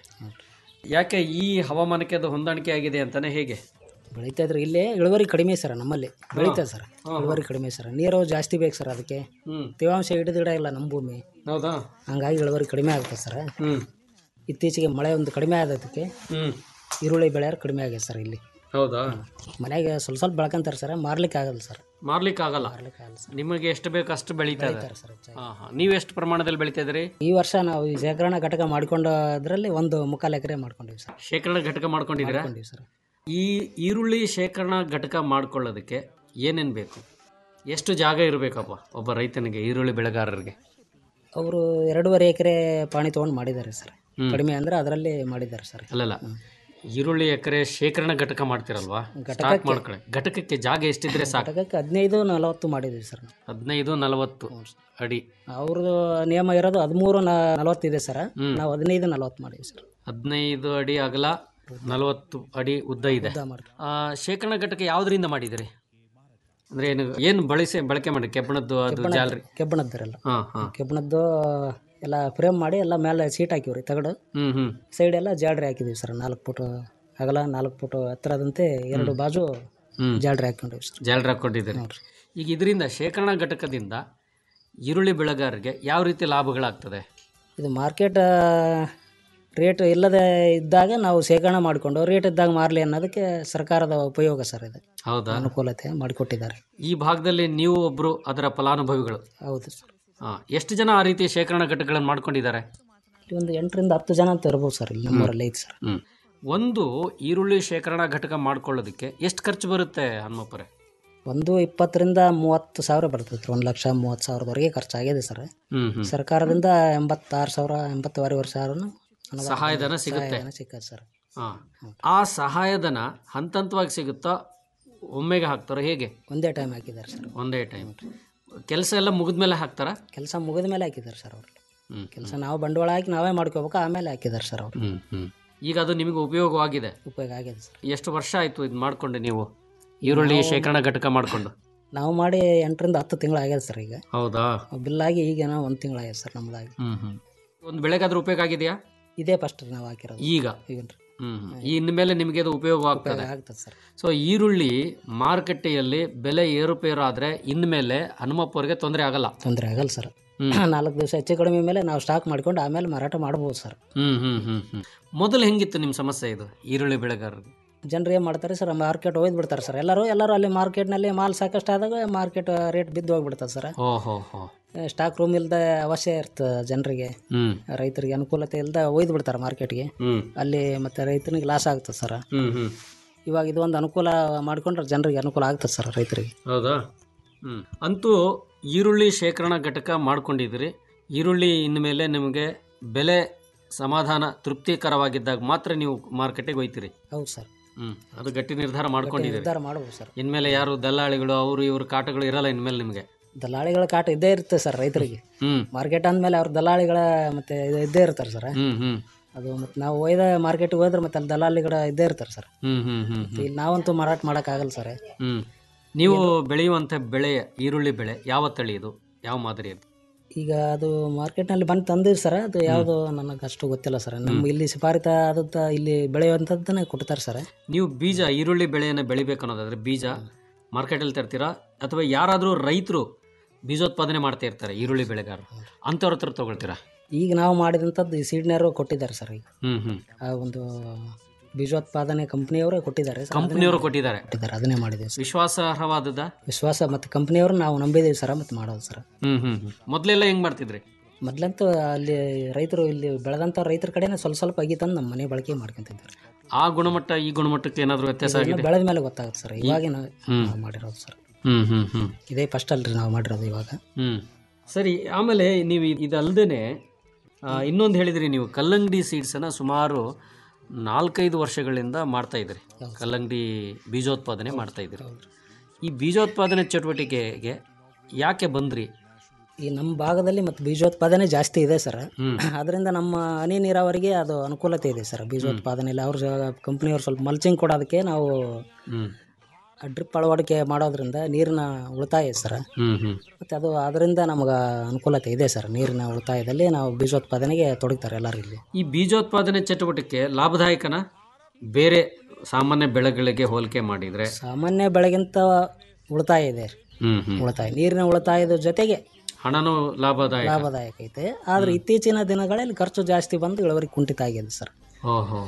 ಯಾಕೆ ಈ ಹವಾಮಾನಕ್ಕೆ ಅದು ಹೊಂದಾಣಿಕೆ ಆಗಿದೆ ಅಂತಾನೆ ಹೇಗೆ ಬೆಳೀತಾ ಇದ್ರೆ ಇಲ್ಲೇ ಇಳುವರಿ ಕಡಿಮೆ ಸರ್ ನಮ್ಮಲ್ಲಿ ಬೆಳೀತದೆ ಸರ್ ಇಳುವರಿ ಕಡಿಮೆ ಸರ್ ನೀರು ಜಾಸ್ತಿ ಬೇಕು ಸರ್ ಅದಕ್ಕೆ ಹ್ಮ್. ತೇವಾಂಶ ಹಿಡಿದಿಡ ಇಲ್ಲ ನಮ್ಮ ಭೂಮಿ ಹೌದಾ ಹಂಗಾಗಿ ಇಳುವರಿ ಕಡಿಮೆ ಆಗುತ್ತೆ ಸರ್ ಹ್ಮ್ ಇತ್ತೀಚೆಗೆ ಮಳೆ ಒಂದು ಕಡಿಮೆ ಆದದಕ್ಕೆ ಹ್ಮ್ ಈರುಳ್ಳಿ ಬೆಳೆಯೋರು ಕಡಿಮೆ ಆಗಿದೆ ಸರ್ ಇಲ್ಲಿ ಹೌದಾ ಮನೆಗೆ ಸ್ವಲ್ಪ ಸ್ವಲ್ಪ ಬೆಳ್ಕೊಂತಾರೆ ಸರ್ ಮಾರ್ಲಿಕ್ಕೆ ಆಗಲ್ಲ ಸರ್ ಮಾರ್ಲಿಕ್ಕೆ ಆಗಲ್ಲ ನಿಮಗೆ ಎಷ್ಟು ಬೇಕು ಅಷ್ಟು ಬೆಳೀತಾ ಇದೆ ಬೆಳೀತಾರೆ ಸರ್ ಹೆಚ್ಚಾಗಿ. ಹಾಂ ಹಾಂ ನೀವು ಎಷ್ಟು ಪ್ರಮಾಣದಲ್ಲಿ ಬೆಳೀತಾ ಇದ್ರಿ ಈ ವರ್ಷ ನಾವು ಈ ಶೇಖರಣಾ ಘಟಕ ಮಾಡ್ಕೊಂಡದ್ರಲ್ಲಿ ಒಂದು ಮುಕ್ಕಾಲು ಎಕರೆ ಮಾಡ್ಕೊಂಡಿವಿ ಸರ್ ಶೇಖರಣಾ ಘಟಕ ಮಾಡ್ಕೊಂಡಿದ್ದೀರಾ ಮಾಡ್ಕೊಂಡಿವಿ ಸರ್ ಈ ಈರುಳ್ಳಿ ಶೇಖರಣಾ ಘಟಕ ಮಾಡ್ಕೊಳ್ಳೋದಕ್ಕೆ ಏನೇನು ಬೇಕು ಎಷ್ಟು ಜಾಗ ಇರಬೇಕಪ್ಪ ಒಬ್ಬ ರೈತನಿಗೆ ಈರುಳ್ಳಿ ಬೆಳೆಗಾರರಿಗೆ ಅವರು ಎರಡೂವರೆ ಎಕರೆ ಪಾಣಿ ತೊಗೊಂಡು ಮಾಡಿದ್ದಾರೆ ಸರ್ ಹ್ಮ್. ಕಡಿಮೆ ಅಂದ್ರೆ ಅದರಲ್ಲಿ ಮಾಡಿದ್ದಾರೆ ಸರ್ ಅಲ್ಲಲ್ಲ ಈರುಳ್ಳಿ ಎಕರೆ ಶೇಖರಣಾ ಘಟಕ ಮಾಡ್ತಿರಲ್ವಾ ಸ್ಟಾಕ್ ಮಾಡ್ಕೊಳ್ಳಿ ಘಟಕಕ್ಕೆ ಜಾಗ ಎಷ್ಟಿದ್ರೆ ಸಾಕು ಘಟಕಕ್ಕೆ ಹದಿನೈದು ನಲವತ್ತು ಮಾಡಿದ್ದೀವಿ ಸರ್ ಹದಿನೈದು ನಲವತ್ತು ಅಡಿ ಅವ್ರದ್ದು ನಿಯಮ ಇರೋದು ಹದಿಮೂರು ನಲವತ್ತಿದೆ ಸರ್ ಹ್ಮ್. ನಾವು ಹದಿನೈದು ನಲವತ್ತು ಮಾಡಿವಿ ಸರ್ ಹದಿನೈದು ಅಡಿ ಅಗಲ ನಲವತ್ತು ಅಡಿ ಉದ್ದ ಇದೆ ಉದ್ದ ಮಾಡ್ರಿ. ಆ, ಶೇಖರಣಾ ಘಟಕ ಯಾವುದರಿಂದ ಮಾಡಿದಿರಿ ಅಂದ್ರೆ ಏನು ಏನು ಬಳಸಿ ಬಳಕೆ ಮಾಡಿ ಕೆಬ್ಬಣದ್ದು ಅದು ಜಾಲರಿ ಕೆಬ್ಬಣದ್ದರೆಲ್ಲ ಹಾಂ ಹಾಂ ಕೆಬ್ಬಣದ್ದು ಎಲ್ಲ ಫ್ರೇಮ್ ಮಾಡಿ ಎಲ್ಲ ಮೇಲೆ ಸೀಟ್ ಹಾಕಿವ್ರಿ ತಗಡು ಹ್ಮ್ ಹ್ಮ್ ಸೈಡ್ ಎಲ್ಲ ಜಾಲ್ರಿ ಹಾಕಿದೀವಿ ಸರ್ ನಾಲ್ಕು ಫುಟ್ ಅಗಲ ನಾಲ್ಕು ಫುಟ್ ಎತ್ತರದಂತೆ ಎರಡು ಬಾಜು ಹ್ಮ್. ಜಾಲ್ರಿ ಹಾಕೊಂಡಿವಿ ಸರ್ ಜಾಲರಿ ಹಾಕ್ಕೊಂಡಿದ್ದೀರಿ ಈಗ ಇದರಿಂದ ಶೇಖರಣಾ ಘಟಕದಿಂದ ಈರುಳ್ಳಿ ಬೆಳೆಗಾರರಿಗೆ ಯಾವ ರೀತಿ ಲಾಭಗಳಾಗ್ತದೆ ಇದು ಮಾರ್ಕೆಟ್ ರೇಟ್ ಇಲ್ಲದೆ ಇದ್ದಾಗ ನಾವು ಶೇಖರಣೆ ಮಾಡಿಕೊಂಡು ರೇಟ್ ಇದ್ದಾಗ ಮಾರಲಿ ಅನ್ನೋದಕ್ಕೆ ಸರ್ಕಾರದ ಉಪಯೋಗ ಸರ್ ಇದು ಹೌದಾ ಅನುಕೂಲತೆ ಮಾಡಿಕೊಟ್ಟಿದ್ದಾರೆ ಈ ಭಾಗದಲ್ಲಿ ನೀವು ಒಬ್ರು ಅದರ ಫಲಾನುಭವಿಗಳು ಹೌದು ಸರ್ ಹಾ ಎಷ್ಟು ಜನ ಆ ರೀತಿ ಶೇಖರಣಾ ಘಟಕಗಳನ್ನು ಮಾಡ್ಕೊಂಡಿದ್ದಾರೆ ಇಲ್ಲಿ ಒಂದು ಎಂಟರಿಂದ ಹತ್ತು ಜನ ಅಂತ ಇರ್ಬೋದು ಸರ್ ಇಲ್ಲಿ ನಮ್ಮೂರಲ್ಲಿ ಐತೆ ಸರ್ ಹ್ಮ್ ಒಂದು ಈರುಳ್ಳಿ ಶೇಖರಣಾ ಘಟಕ ಮಾಡ್ಕೊಳ್ಳೋದಕ್ಕೆ ಎಷ್ಟು ಖರ್ಚು ಬರುತ್ತೆ ಹನುಮಪ್ಪರೇ ಒಂದು ಇಪ್ಪತ್ತರಿಂದ ಮೂವತ್ತು ಸಾವಿರ ಬರ್ತದೆ ಸರ್ ಒಂದು ಲಕ್ಷ ಮೂವತ್ತು ಸಾವಿರದವರೆಗೆ ಖರ್ಚಾಗಿದೆ ಸರ್ ಹ್ಮ್ ಹ್ಮ್ ಸರ್ಕಾರದಿಂದ ಎಂಬತ್ತಾರು ಸಾವಿರ ಎಂಬತ್ತುವರೆವರೆ ಸಾವಿರ ಸಹಾಯಧನ ಸಿಗುತ್ತೆ. ಸಿಕ್ಕತ್ತೆ ಸರ್ ಹಾ ಆ ಸಹಾಯಧನ ಹಂತ ಹಂತವಾಗಿ ಸಿಗುತ್ತಾ ಒಮ್ಮೆಗೆ ಹಾಕ್ತಾರೋ ಹೇಗೆ ಒಂದೇ ಟೈಮ್ ಹಾಕಿದ್ದಾರೆ ಸರ್ ಒಂದೇ ಟೈಮ್ ಕೆಲಸ ಎಲ್ಲ ಮುಗಿದ್ಮೇಲೆ ಹಾಕ್ತಾರಾ ಕೆಲಸ ಮುಗಿದ ಮೇಲೆ ಹಾಕಿದ್ದಾರೆ ಸರ್ ಅವರು ಹ್ಮ್ ಕೆಲಸ ನಾವು ಬಂಡವಾಳ ಹಾಕಿ ನಾವೇ ಮಾಡ್ಕೋಬೇಕು ಆಮೇಲೆ ಹಾಕಿದ್ದಾರೆ ಸರ್ ಅವರು ಹ್ಮ್ ಹ್ಮ್ ಈಗ ಅದು ನಿಮಗೆ ಉಪಯೋಗವಾಗಿದೆ ಉಪಯೋಗ ಆಗಿದೆ ಸರ್ ಎಷ್ಟು ವರ್ಷ ಆಯ್ತು ಇದು ಮಾಡ್ಕೊಂಡು ನೀವು ಈರುಳ್ಳಿ ಶೇಖರಣಾ ಘಟಕ ಮಾಡ್ಕೊಂಡು ನಾವು ಮಾಡಿ ಎಂಟರಿಂದ ಹತ್ತು ತಿಂಗಳು ಆಗ್ಯದ ಸರ್ ಈಗ ಹೌದಾ ಬಿಲ್ಲಾಗಿ ಈಗೇನೋ ಒಂದು ತಿಂಗಳಾಗ್ಯದ ಸರ್ ನಮ್ದಾಗಿ ಹ್ಮ್ ಹ್ಮ್ ಒಂದು ಬೆಳೆಗಾದ್ರೂ ಉಪಯೋಗ ಆಗಿದೆಯಾ ಇದೇ ಫಸ್ಟ್ ನಾವು ಹಾಕಿರೋದು ಈಗ ಈಗ ಹ್ಮ್ ಹ್ಮ್. ಈ ಇನ್ಮೇಲೆ ನಿಮಗೆ ಅದು ಉಪಯೋಗ ಆಗ್ತದೆ ಆಗ್ತದೆ ಸರ್ ಸೊ ಈರುಳ್ಳಿ ಮಾರುಕಟ್ಟೆಯಲ್ಲಿ ಬೆಲೆ ಏರುಪೇರು ಆದ್ರೆ ಇನ್ಮೇಲೆ ಹನುಮಪ್ಪ ಅವರಿಗೆ ತೊಂದರೆ ಆಗಲ್ಲ ತೊಂದರೆ ಆಗಲ್ಲ ಸರ್ ಹ್ಮ್. ನಾಲ್ಕು ದಿವಸ ಹೆಚ್ಚು ಕಡಿಮೆ ಮೇಲೆ ನಾವು ಸ್ಟಾಕ್ ಮಾಡ್ಕೊಂಡು ಆಮೇಲೆ ಮಾರಾಟ ಮಾಡ್ಬೋದು ಸರ್ ಹ್ಮ್ ಹ್ಮ್ ಹ್ಮ್ ಹ್ಮ್ ಮೊದಲು ಹೆಂಗಿತ್ತು ನಿಮ್ಮ ಸಮಸ್ಯೆ ಇದು ಈರುಳ್ಳಿ ಬೆಳೆಗಾರರಿಗೆ ಜನರು ಏನು ಮಾಡ್ತಾರೆ ಸರ್ ಮಾರ್ಕೆಟ್ ಒಯ್ದು ಬಿಡ್ತಾರೆ ಸರ್ ಎಲ್ಲರೂ ಎಲ್ಲರೂ ಅಲ್ಲಿ ಮಾರ್ಕೆಟ್ನಲ್ಲಿ ಮಾಲ್ ಸಾಕಷ್ಟು ಆದಾಗ ಮಾರ್ಕೆಟ್ ರೇಟ್ ಬಿದ್ದು ಹೋಗ್ಬಿಡ್ತದೆ ಸರ್ ಓ ಹೋ ಹೋ ಸ್ಟಾಕ್ ರೂಮ್ ಇಲ್ಲದೆ ಅವಶ್ಯ ಇರ್ತದೆ ಜನರಿಗೆ ಹ್ಮ್ ರೈತರಿಗೆ ಅನುಕೂಲತೆ ಇಲ್ಲದೆ ಒಯ್ದು ಬಿಡ್ತಾರೆ ಮಾರ್ಕೆಟ್ಗೆ ಹ್ಮ್ ಅಲ್ಲಿ ಮತ್ತೆ ರೈತನಿಗೆ ಲಾಸ್ ಆಗ್ತದೆ ಸರ್ ಹ್ಮ್ ಹ್ಮ್ ಇವಾಗ ಇದು ಒಂದು ಅನುಕೂಲ ಮಾಡಿಕೊಂಡ್ರೆ ಜನರಿಗೆ ಅನುಕೂಲ ಆಗ್ತದೆ ಸರ್ ರೈತರಿಗೆ ಹೌದಾ ಹ್ಮ್ ಅಂತೂ ಈರುಳ್ಳಿ ಶೇಖರಣಾ ಘಟಕ ಮಾಡ್ಕೊಂಡಿದ್ದೀರಿ ಈರುಳ್ಳಿ ಇನ್ಮೇಲೆ ನಿಮಗೆ ಬೆಲೆ ಸಮಾಧಾನ ತೃಪ್ತಿಕರವಾಗಿದ್ದಾಗ ಮಾತ್ರ ನೀವು ಮಾರ್ಕೆಟಿಗೆ ಒಯ್ತೀರಿ ಹೌದು ಸರ್ ಹ್ಮ್ ಅದು ಗಟ್ಟಿ ನಿರ್ಧಾರ ಮಾಡ್ಕೊಂಡಿದ್ದೀರಿ ನಿರ್ಧಾರ ಮಾಡ್ಬೋದು ಸರ್ ಇನ್ಮೇಲೆ ಯಾರು ದಲ್ಲಾಳಿಗಳು ಅವರು ಇವರು ಕಾಟಗಳು ಇರಲ್ಲ ಇನ್ಮೇಲೆ ನಿಮಗೆ ದಲ್ಲಾಳಿಗಳ ಕಾಟ ಇದ್ದೇ ಇರುತ್ತೆ ಸರ್ ರೈತರಿಗೆ ಹ್ಮ್ ಮಾರ್ಕೆಟ್ ಅಂದಮೇಲೆ ಅವ್ರ ದಲ್ಲಾಳಿಗಳ ಮತ್ತೆ ಇದು ಇದ್ದೇ ಇರ್ತಾರೆ ಸರ್ ಹ್ಮ್ ಹ್ಮ್ ಅದು ಮತ್ತೆ ನಾವು ಒಯ್ದ ಮಾರ್ಕೆಟ್ಗೆ ಹೋದ್ರೆ ಮತ್ತೆ ಅಲ್ಲಿ ದಲ್ಲಾಳಿಗಳ ಇದ್ದೇ ಇರ್ತಾರೆ ಸರ್ ಹ್ಮ್ ಹ್ಮ್ ಹ್ಮ್ ಮತ್ತೆ ಇಲ್ಲಿ ನಾವಂತೂ ಮಾರಾಟ ಮಾಡೋಕ್ಕಾಗಲ್ಲ ಸರ್ ಹ್ಮ್ ನೀವು ಬೆಳೆಯುವಂತ ಬೆಳೆ ಈರುಳ್ಳಿ ಬೆಳೆ ಯಾವ ತಳಿ ಇದು ಯಾವ ಮಾದರಿ ಅದು ಈಗ ಅದು ಮಾರ್ಕೆಟ್ನಲ್ಲಿ ಬಂದು ತಂದಿರಿ ಸರ್ ಅದು ಯಾವುದು ನನಗೆ ಅಷ್ಟು ಗೊತ್ತಿಲ್ಲ ಸರ್ ನಮ್ಮ ಇಲ್ಲಿ ಸಿಫಾರಿತ ಆದಂಥ ಇಲ್ಲಿ ಬೆಳೆಯುವಂಥದ್ದನ್ನೇ ಕೊಡ್ತಾರೆ ಸರ್ ನೀವು ಬೀಜ ಈರುಳ್ಳಿ ಬೆಳೆಯನ್ನು ಬೆಳಿಬೇಕು ಅನ್ನೋದಾದ್ರೆ ಬೀಜ ಮಾರ್ಕೆಟಲ್ಲಿ ತರ್ತೀರಾ ಅಥವಾ ಯಾರಾದರೂ ರೈತರು ಬೀಜೋತ್ಪಾದನೆ ಮಾಡ್ತಾ ಇರ್ತಾರೆ ಈರುಳ್ಳಿ ಬೆಳೆಗಾರರು ಅಂಥವ್ರ ಹತ್ರ ತಗೊಳ್ತೀರಾ ಈಗ ನಾವು ಮಾಡಿದಂಥದ್ದು ಈ ಸೀಡ್ನರು ಕೊಟ್ಟಿದ್ದಾರೆ ಸರ್ ಈಗ ಹ್ಮ್ ಹ್ಮ್ ಆ ಒಂದು ಬೀಜೋತ್ಪಾದನೆ ಕಂಪ್ನಿಯವರೇ ಕೊಟ್ಟಿದ್ದಾರೆ ಸರ್. ಅದನ್ನೇ ಕಂಪ್ನಿಯವರು ಕೊಟ್ಟಿದ್ದಾರೆ ಕೊಟ್ಟಿದ್ದಾರೆ ಅದನ್ನೇ ಮಾಡಿದ್ದೀವಿ ಸರ್ ವಿಶ್ವಾಸಾರ್ಹವಾದದ ವಿಶ್ವಾಸ ಮತ್ತು ಕಂಪ್ನಿಯವರು ನಾವು ನಂಬಿದ್ದೀವಿ ಸರ್ ಮತ್ತು ಮಾಡೋದು ಸರ್ ಹ್ಮ್ ಹ್ಮ್ ಹ್ಮ್ ಮೊದಲೆಲ್ಲ ಹೆಂಗ್ ಮಾಡ್ತಿದ್ರಿ ಮೊದ್ಲಂತೂ ಅಲ್ಲಿ ರೈತರು ಇಲ್ಲಿ ಬೆಳೆದಂಥ ರೈತರ ಕಡೆನೇ ಸ್ವಲ್ಪ ಸ್ವಲ್ಪ ಅಗಿ ತಂದು ನಮ್ಮ ಮನೆ ಬಳಕೆ ಮಾಡ್ಕೊಂತಿದ್ದಾರೆ ಆ ಗುಣಮಟ್ಟ ಈ ಗುಣಮಟ್ಟಕ್ಕೆ ಏನಾದರೂ ವ್ಯತ್ಯಾಸ ಆಗಿದೆ ಬೆಳೆದ ಮೇಲೆ ಗೊತ್ತಾಗುತ್ತೆ ಸರ್ ಇವಾಗಿನ ಹ್ಮ್. ನಾವು ಮಾಡಿರೋದು ಸರ್ ಹ್ಮ್ ಹ್ಮ್ ಹ್ಮ್ ಇದೇ ಫಸ್ಟ್ ಅಲ್ರಿ ನಾವು ಮಾಡಿರೋದು ಇವಾಗ ಹ್ಮ್ ಸರಿ ಆಮೇಲೆ ನೀವು ಇದಲ್ದೇನೆ ಇನ್ನೊಂದು ಹೇಳಿದ್ರಿ ನೀವು ಕಲ್ಲಂಗಡಿ ಸೀಡ್ಸನ್ನು ಸುಮಾರು ನಾಲ್ಕೈದು ವರ್ಷಗಳಿಂದ ಮಾಡ್ತಾ ಇದ್ರಿ ಕಲ್ಲಂಗಡಿ ಬೀಜೋತ್ಪಾದನೆ ಮಾಡ್ತಾ ಇದ್ರಿ ಈ ಬೀಜೋತ್ಪಾದನೆ ಚಟುವಟಿಕೆಗೆ ಯಾಕೆ ಬಂದ್ರಿ ಈ ನಮ್ಮ ಭಾಗದಲ್ಲಿ ಮತ್ತು ಬೀಜೋತ್ಪಾದನೆ ಜಾಸ್ತಿ ಇದೆ ಸರ್ ಹ್ಮ್. ಅದರಿಂದ ನಮ್ಮ ಹನಿ ನೀರಾವರಿಗೆ ಅದು ಅನುಕೂಲತೆ ಇದೆ ಸರ್ ಬೀಜೋತ್ಪಾದನೆಯಲ್ಲಿ ಅವ್ರ ಕಂಪ್ನಿಯವ್ರು ಸ್ವಲ್ಪ ಮಲ್ಚಿಂಗ್ ಕೊಡೋದಕ್ಕೆ ನಾವು ಹ್ಮ್ ಡ್ರಿಪ್ ಅಳವಡಿಕೆ ಮಾಡೋದ್ರಿಂದ ನೀರಿನ ಉಳಿತಾಯ ಇದೆ ಸರ್ ಹ್ಮ್ ಹ್ಮ್ ಮತ್ತು ಅದು ಅದರಿಂದ ನಮಗೆ ಅನುಕೂಲತೆ ಇದೆ ಸರ್ ನೀರಿನ ಉಳಿತಾಯದಲ್ಲಿ ನಾವು ಬೀಜೋತ್ಪಾದನೆಗೆ ತೊಡಗ್ತಾರೆ ಎಲ್ಲರೂ ಇಲ್ಲಿ ಈ ಬೀಜೋತ್ಪಾದನೆ ಚಟುವಟಿಕೆ ಲಾಭದಾಯಕನ ಬೇರೆ ಸಾಮಾನ್ಯ ಬೆಳೆಗಳಿಗೆ ಹೋಲಿಕೆ ಮಾಡಿದ್ರೆ ಸಾಮಾನ್ಯ ಬೆಳೆಗಿಂತ ಉಳಿತಾಯ ಇದೆ ಹ್ಮ್ ಹ್ಮ್ ಉಳಿತಾಯ ನೀರಿನ ಉಳಿತಾಯದ ಜೊತೆಗೆ ಹಣನೂ ಲಾಭದಾಯಕ ಲಾಭದಾಯಕ ಐತೆ ಆದ್ರೆ ಇತ್ತೀಚಿನ ದಿನಗಳಲ್ಲಿ ಖರ್ಚು ಜಾಸ್ತಿ ಬಂದು ಇಳುವರಿ ಕುಂಠಿತ ಆಗಿದೆ ಸರ್ ಓ ಹೋ ಹೋ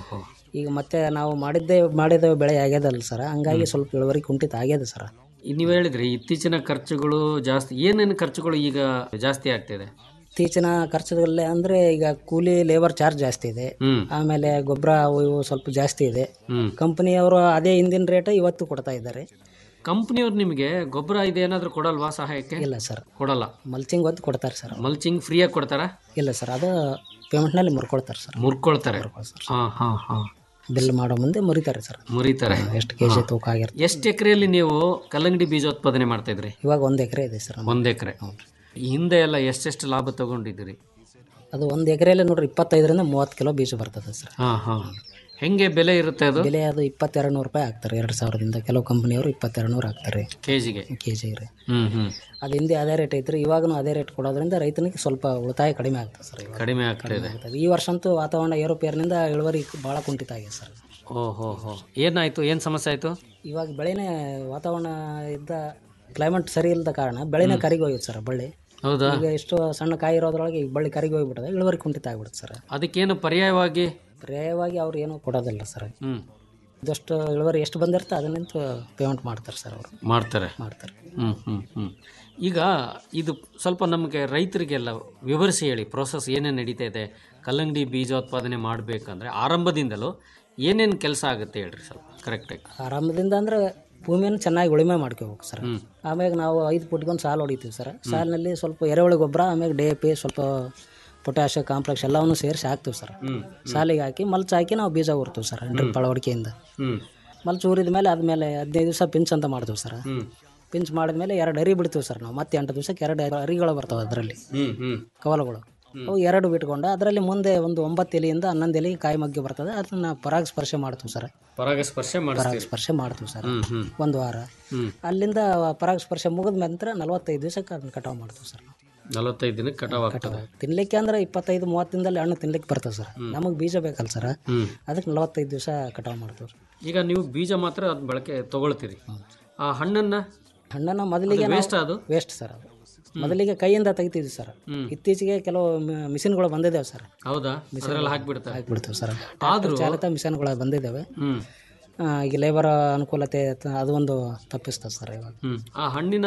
ಈಗ ಮತ್ತೆ ನಾವು ಮಾಡಿದ್ದೇ ಮಾಡಿದ ಬೆಳೆ ಆಗ್ಯದಲ್ಲ ಸರ್ ಹಂಗಾಗಿ ಸ್ವಲ್ಪ ಇಳುವರಿ ಕುಂಠಿತ ಆಗ್ಯದ ಸರ್ ನೀವು ಹೇಳಿದ್ರಿ ಇತ್ತೀಚಿನ ಖರ್ಚುಗಳು ಜಾಸ್ತಿ ಏನೇನು ಖರ್ಚುಗಳು ಈಗ ಜಾಸ್ತಿ ಆಗ್ತಿದೆ ಇತ್ತೀಚಿನ ಖರ್ಚುಗಳಲ್ಲೇ ಅಂದರೆ ಈಗ ಕೂಲಿ ಲೇಬರ್ ಚಾರ್ಜ್ ಜಾಸ್ತಿ ಇದೆ ಹ್ಮ್. ಆಮೇಲೆ ಗೊಬ್ಬರ ಅವು ಇವು ಸ್ವಲ್ಪ ಜಾಸ್ತಿ ಇದೆ ಹ್ಮ್. ಕಂಪನಿಯವರು ಅದೇ ಹಿಂದಿನ ರೇಟ್ ಇವತ್ತು ಕೊಡ್ತಾ ಇದ್ದಾರೆ ಕಂಪ್ನಿಯವ್ರು ನಿಮಗೆ ಗೊಬ್ಬರ ಇದೆ ಏನಾದರೂ ಕೊಡಲ್ವಾ ಸಹಾಯಕ್ಕೆ ಇಲ್ಲ ಸರ್ ಕೊಡಲ್ಲ ಮಲ್ಚಿಂಗ್ ಹೊತ್ತು ಕೊಡ್ತಾರೆ ಸರ್ ಮಲ್ಚಿಂಗ್ ಫ್ರೀಯಾಗಿ ಕೊಡ್ತಾರಾ ಇಲ್ಲ ಸರ್ ಅದು ಪೇಮೆಂಟ್ನಲ್ಲಿ ಮುರ್ಕೊಳ್ತಾರೆ ಸರ್ ಮುರ್ಕೊಳ್ತಾರೆ ಹಾಂ ಹಾಂ ಹಾಂ ಬಿಲ್ ಮಾಡೋ ಮುಂದೆ ಮುರಿತಾರೆ ಸರ್ ಮುರಿತಾರೆ ಎಷ್ಟು ಕೆ ಜಿ ತೂಕ ಆಗಿರುತ್ತೆ ಎಷ್ಟು ಎಕರೆಯಲ್ಲಿ ನೀವು ಕಲ್ಲಂಗಡಿ ಬೀಜೋತ್ಪಾದನೆ ಮಾಡ್ತಾ ಇದ್ರಿ ಇವಾಗ ಒಂದು ಎಕರೆ ಇದೆ ಸರ್ ಒಂದು ಎಕರೆ ಹಿಂದೆ ಎಲ್ಲ ಎಷ್ಟೆಷ್ಟು ಲಾಭ ತಗೊಂಡಿದ್ದೀರಿ ಅದು ಒಂದು ಎಕರೆಯಲ್ಲಿ ನೋಡ್ರಿ ಇಪ್ಪತ್ತೈದರಿಂದ ಮೂವತ್ತು ಕಿಲೋ ಬೀಜ ಬರ್ತದೆ ಸರ್ ಹಾಂ ಹಾಂ ಹೆಂಗೆ ಬೆಲೆ ಇರುತ್ತೆ ಅದು ಬೆಲೆ ಅದು ಇಪ್ಪತ್ತೆರಡು ನೂರು ರೂಪಾಯಿ ಹಾಕ್ತಾರೆ ಎರಡು ಸಾವಿರದಿಂದ ಕೆಲವು ಕಂಪನಿಯವರು ಇಪ್ಪತ್ತೆರಡು ನೂರು ಹಾಕ್ತಾರೆ ಕೆ ಜಿಗೆ ಕೆ ಜಿಗೆ ಹ್ಞೂ ಹ್ಞೂ ಅದು ಹಿಂದೆ ಅದೇ ರೇಟ್ ಐತ್ರಿ ಇವಾಗನು ಅದೇ ರೇಟ್ ಕೊಡೋದ್ರಿಂದ ರೈತನಿಗೆ ಸ್ವಲ್ಪ ಉಳಿತಾಯ ಕಡಿಮೆ ಆಗ್ತದೆ ಸರ್ ಇವಾಗ ಕಡಿಮೆ ಆಗ್ತಾ ಇದೆ ಆಗ್ತದೆ. ಈ ವರ್ಷ ಅಂತೂ ವಾತಾವರಣ ಏರುಪೇರಿನಿಂದ ಇಳುವರಿ ಭಾಳ ಕುಂಠಿತ ಆಗಿದೆ ಸರ್ ಓ ಹೋ ಹೋ ಏನಾಯಿತು ಏನು ಸಮಸ್ಯೆ ಆಯಿತು ಇವಾಗ ಬೆಳೆನೇ ವಾತಾವರಣ ಇದ್ದ ಕ್ಲೈಮೇಟ್ ಸರಿ ಇಲ್ಲದ ಕಾರಣ ಬೆಳೆನೇ ಕರಿಗಿ ಹೋಗಿತ್ತು ಸರ್ ಬಳ್ಳಿ ಹೌದಾ ಈಗ ಎಷ್ಟು ಸಣ್ಣ ಕಾಯಿ ಇರೋದ್ರೊಳಗೆ ಈಗ ಬಳ್ಳಿ ಕರಿಗಿ ಹೋಗ್ಬಿಟ್ಟದೆ ಇಳುವರಿ ಕುಂಠಿತ ಆಗ್ಬಿಡುತ್ತೆ ಸರ್ ಅದಕ್ಕೇನು ಪರ್ಯಾಯವಾಗಿ ಪರ್ಯಾಯವಾಗಿ ಅವ್ರು ಏನೂ ಕೊಡೋದಿಲ್ಲ ಸರ್ ಹ್ಞೂ ಇದಷ್ಟು ಇಳುವರಿ ಎಷ್ಟು ಬಂದಿರುತ್ತೆ ಅದನ್ನಂತೂ ಪೇಮೆಂಟ್ ಮಾಡ್ತಾರೆ ಸರ್ ಅವರು ಮಾಡ್ತಾರೆ ಮಾಡ್ತಾರೆ ಹ್ಞೂ ಹ್ಞೂ ಹ್ಞೂ ಈಗ ಇದು ಸ್ವಲ್ಪ ನಮಗೆ ರೈತರಿಗೆಲ್ಲ ವಿವರಿಸಿ ಹೇಳಿ ಪ್ರೋಸೆಸ್ ಏನೇನು ನಡೀತಾ ಇದೆ ಕಲ್ಲಂಗಡಿ ಬೀಜೋತ್ಪಾದನೆ ಮಾಡಬೇಕಂದ್ರೆ ಆರಂಭದಿಂದಲೂ ಏನೇನು ಕೆಲಸ ಆಗುತ್ತೆ ಹೇಳ್ರಿ ಸ್ವಲ್ಪ ಕರೆಕ್ಟಾಗಿ ಆರಂಭದಿಂದ ಅಂದ್ರೆ ಭೂಮಿಯನ್ನು ಚೆನ್ನಾಗಿ ಉಳುಮೆ ಮಾಡ್ಕೋಬೇಕು ಸರ್ ಆಮ್ಯಾಗ ನಾವು ಐದು ಫುಟ್ಗೊಂದು ಸಾಲು ಹೊಡಿತೀವಿ ಸರ್ ಸಾಲಿನಲ್ಲಿ ಸ್ವಲ್ಪ ಎರೆಹುಳು ಗೊಬ್ಬರ ಆಮ್ಯಾಗ ಡಿ ಎ ಪಿ ಸ್ವಲ್ಪ ಪೊಟ್ಯಾಶ್ ಕಾಂಪ್ಲೆಕ್ಸ್ ಎಲ್ಲವನ್ನು ಸೇರಿಸಿ ಹಾಕ್ತೀವಿ ಸರ್ ಸಾಲಿಗೆ ಹಾಕಿ ಮಲ್ಚ್ ಹಾಕಿ ನಾವು ಬೀಜ ಊರ್ತೀವಿ ಸರ್ ಡ್ರಿಪ್ ಅಳವಡಿಕೆಯಿಂದ ಹ್ಞೂ ಮಲ್ಚ್ ಊರಿದ ಮೇಲೆ ಆದ್ಮೇಲೆ ಹದಿನೈದು ದಿವಸ ಪಿಂಚ್ ಅಂತ ಮಾಡ್ತೀವಿ ಸರ್ ಹ್ಞೂ ಪಿಂಚ್ ಮಾಡಿದ್ಮೇಲೆ ಎರಡು ಅರಿ ಬಿಡ್ತೀವಿ ಸರ್ ನಾವು ಮತ್ತೆ ಎಂಟು ದಿವಸಕ್ಕೆ ಎರಡು ಅರಿಗಳು ಬರ್ತವೆ ಅದರಲ್ಲಿ ಹ್ಞೂ ಹ್ಞೂ ಕವಲುಗಳು ಅವು ಎರಡು ಬಿಟ್ಕೊಂಡು ಅದರಲ್ಲಿ ಮುಂದೆ ಒಂದು ಒಂಬತ್ತು ಎಲೆಯಿಂದ ಹನ್ನೊಂದು ಎಲೆ ಕಾಯಿ ಮಗ್ಗಿ ಬರ್ತದೆ ಅದನ್ನ ಪರಾಗಸ್ಪರ್ಶ ಮಾಡ್ತೀವಿ ಸರ್ ಪರಾಗಸ್ಪರ್ಶ ಮಾಡಿಸ್ತೀವಿ ಪರಾಗಸ್ಪರ್ಶ ಮಾಡ್ತೀವಿ ಸರ್ ಹ್ಞೂ ಹ್ಞೂ ಒಂದು ವಾರ ಹ್ಞೂ ಅಲ್ಲಿಂದ ಪರಾಗಸ್ಪರ್ಶ ಮುಗಿದ ನಂತರ ನಲವತ್ತೈದು ದಿವಸಕ್ಕೆ ಅದನ್ನ ಕಟಾವು ಮಾಡ್ತೀವಿ ಸರ್ ನಾವು. ನಲವತ್ತೈದು ದಿನಕ್ಕೆ ಕಟಾವ್ ಆಗ್ತದೆ ತಿನ್ಲಿಕ್ಕೆ ಅಂದ್ರೆ ಇಪ್ಪತ್ತೈದು ಮೂವತ್ತು ದಿನದಲ್ಲಿ ಹಣ್ಣು ತಿನ್ಲಿಕ್ಕೆ ಬರ್ತದೆ ಸರ್ ನಮಗೆ ಬೀಜ ಬೇಕಲ್ಲ ಸರ್ ಹ್ಞೂ ಅದಕ್ಕೆ ನಲವತ್ತೈದು ದಿವಸ ಕಟಾವು ಮಾಡ್ತೀವಿ ಈಗ ನೀವು ಬೀಜ ಮಾತ್ರ ಅದು ಬಳಕೆ ತಗೊಳ್ತೀರಿ ಆ ಹಣ್ಣನ್ನು ಹಣ್ಣನ್ನು ಮೊದಲಿಗೆ ವೇಸ್ಟ್ ಅದು ವೇಸ್ಟ್ ಸರ್ ಅದು ಮೊದಲಿಗೆ ಕೈಯಿಂದ ತೆಗಿತಿದ್ವಿ ಸರ್ ಇತ್ತೀಚೆಗೆ ಕೆಲವು ಮ- ಮಿಷಿನ್ಗಳು ಬಂದಿದ್ದಾವೆ ಸರ್ ಹೌದಾ ಅದರಲ್ಲಿ ಹಾಕ್ಬಿಡ್ತಾರೆ ಹಾಕ್ಬಿಡ್ತೀವಿ ಸರ್ ಆದ್ರೂ- ಚಾಲಿತ ಮಿಷನ್ಗಳು ಬಂದಿದ್ದಾವೆ ಹ್ಞೂ ಆ, ಈಗ ಲೇಬರ್ ಅನುಕೂಲತೆ ತ- ಅದು ಒಂದು ತಪ್ಪಿಸ್ತದೆ ಸರ್ ಇವಾಗ ಹ್ಞೂ ಆ ಹಣ್ಣಿನ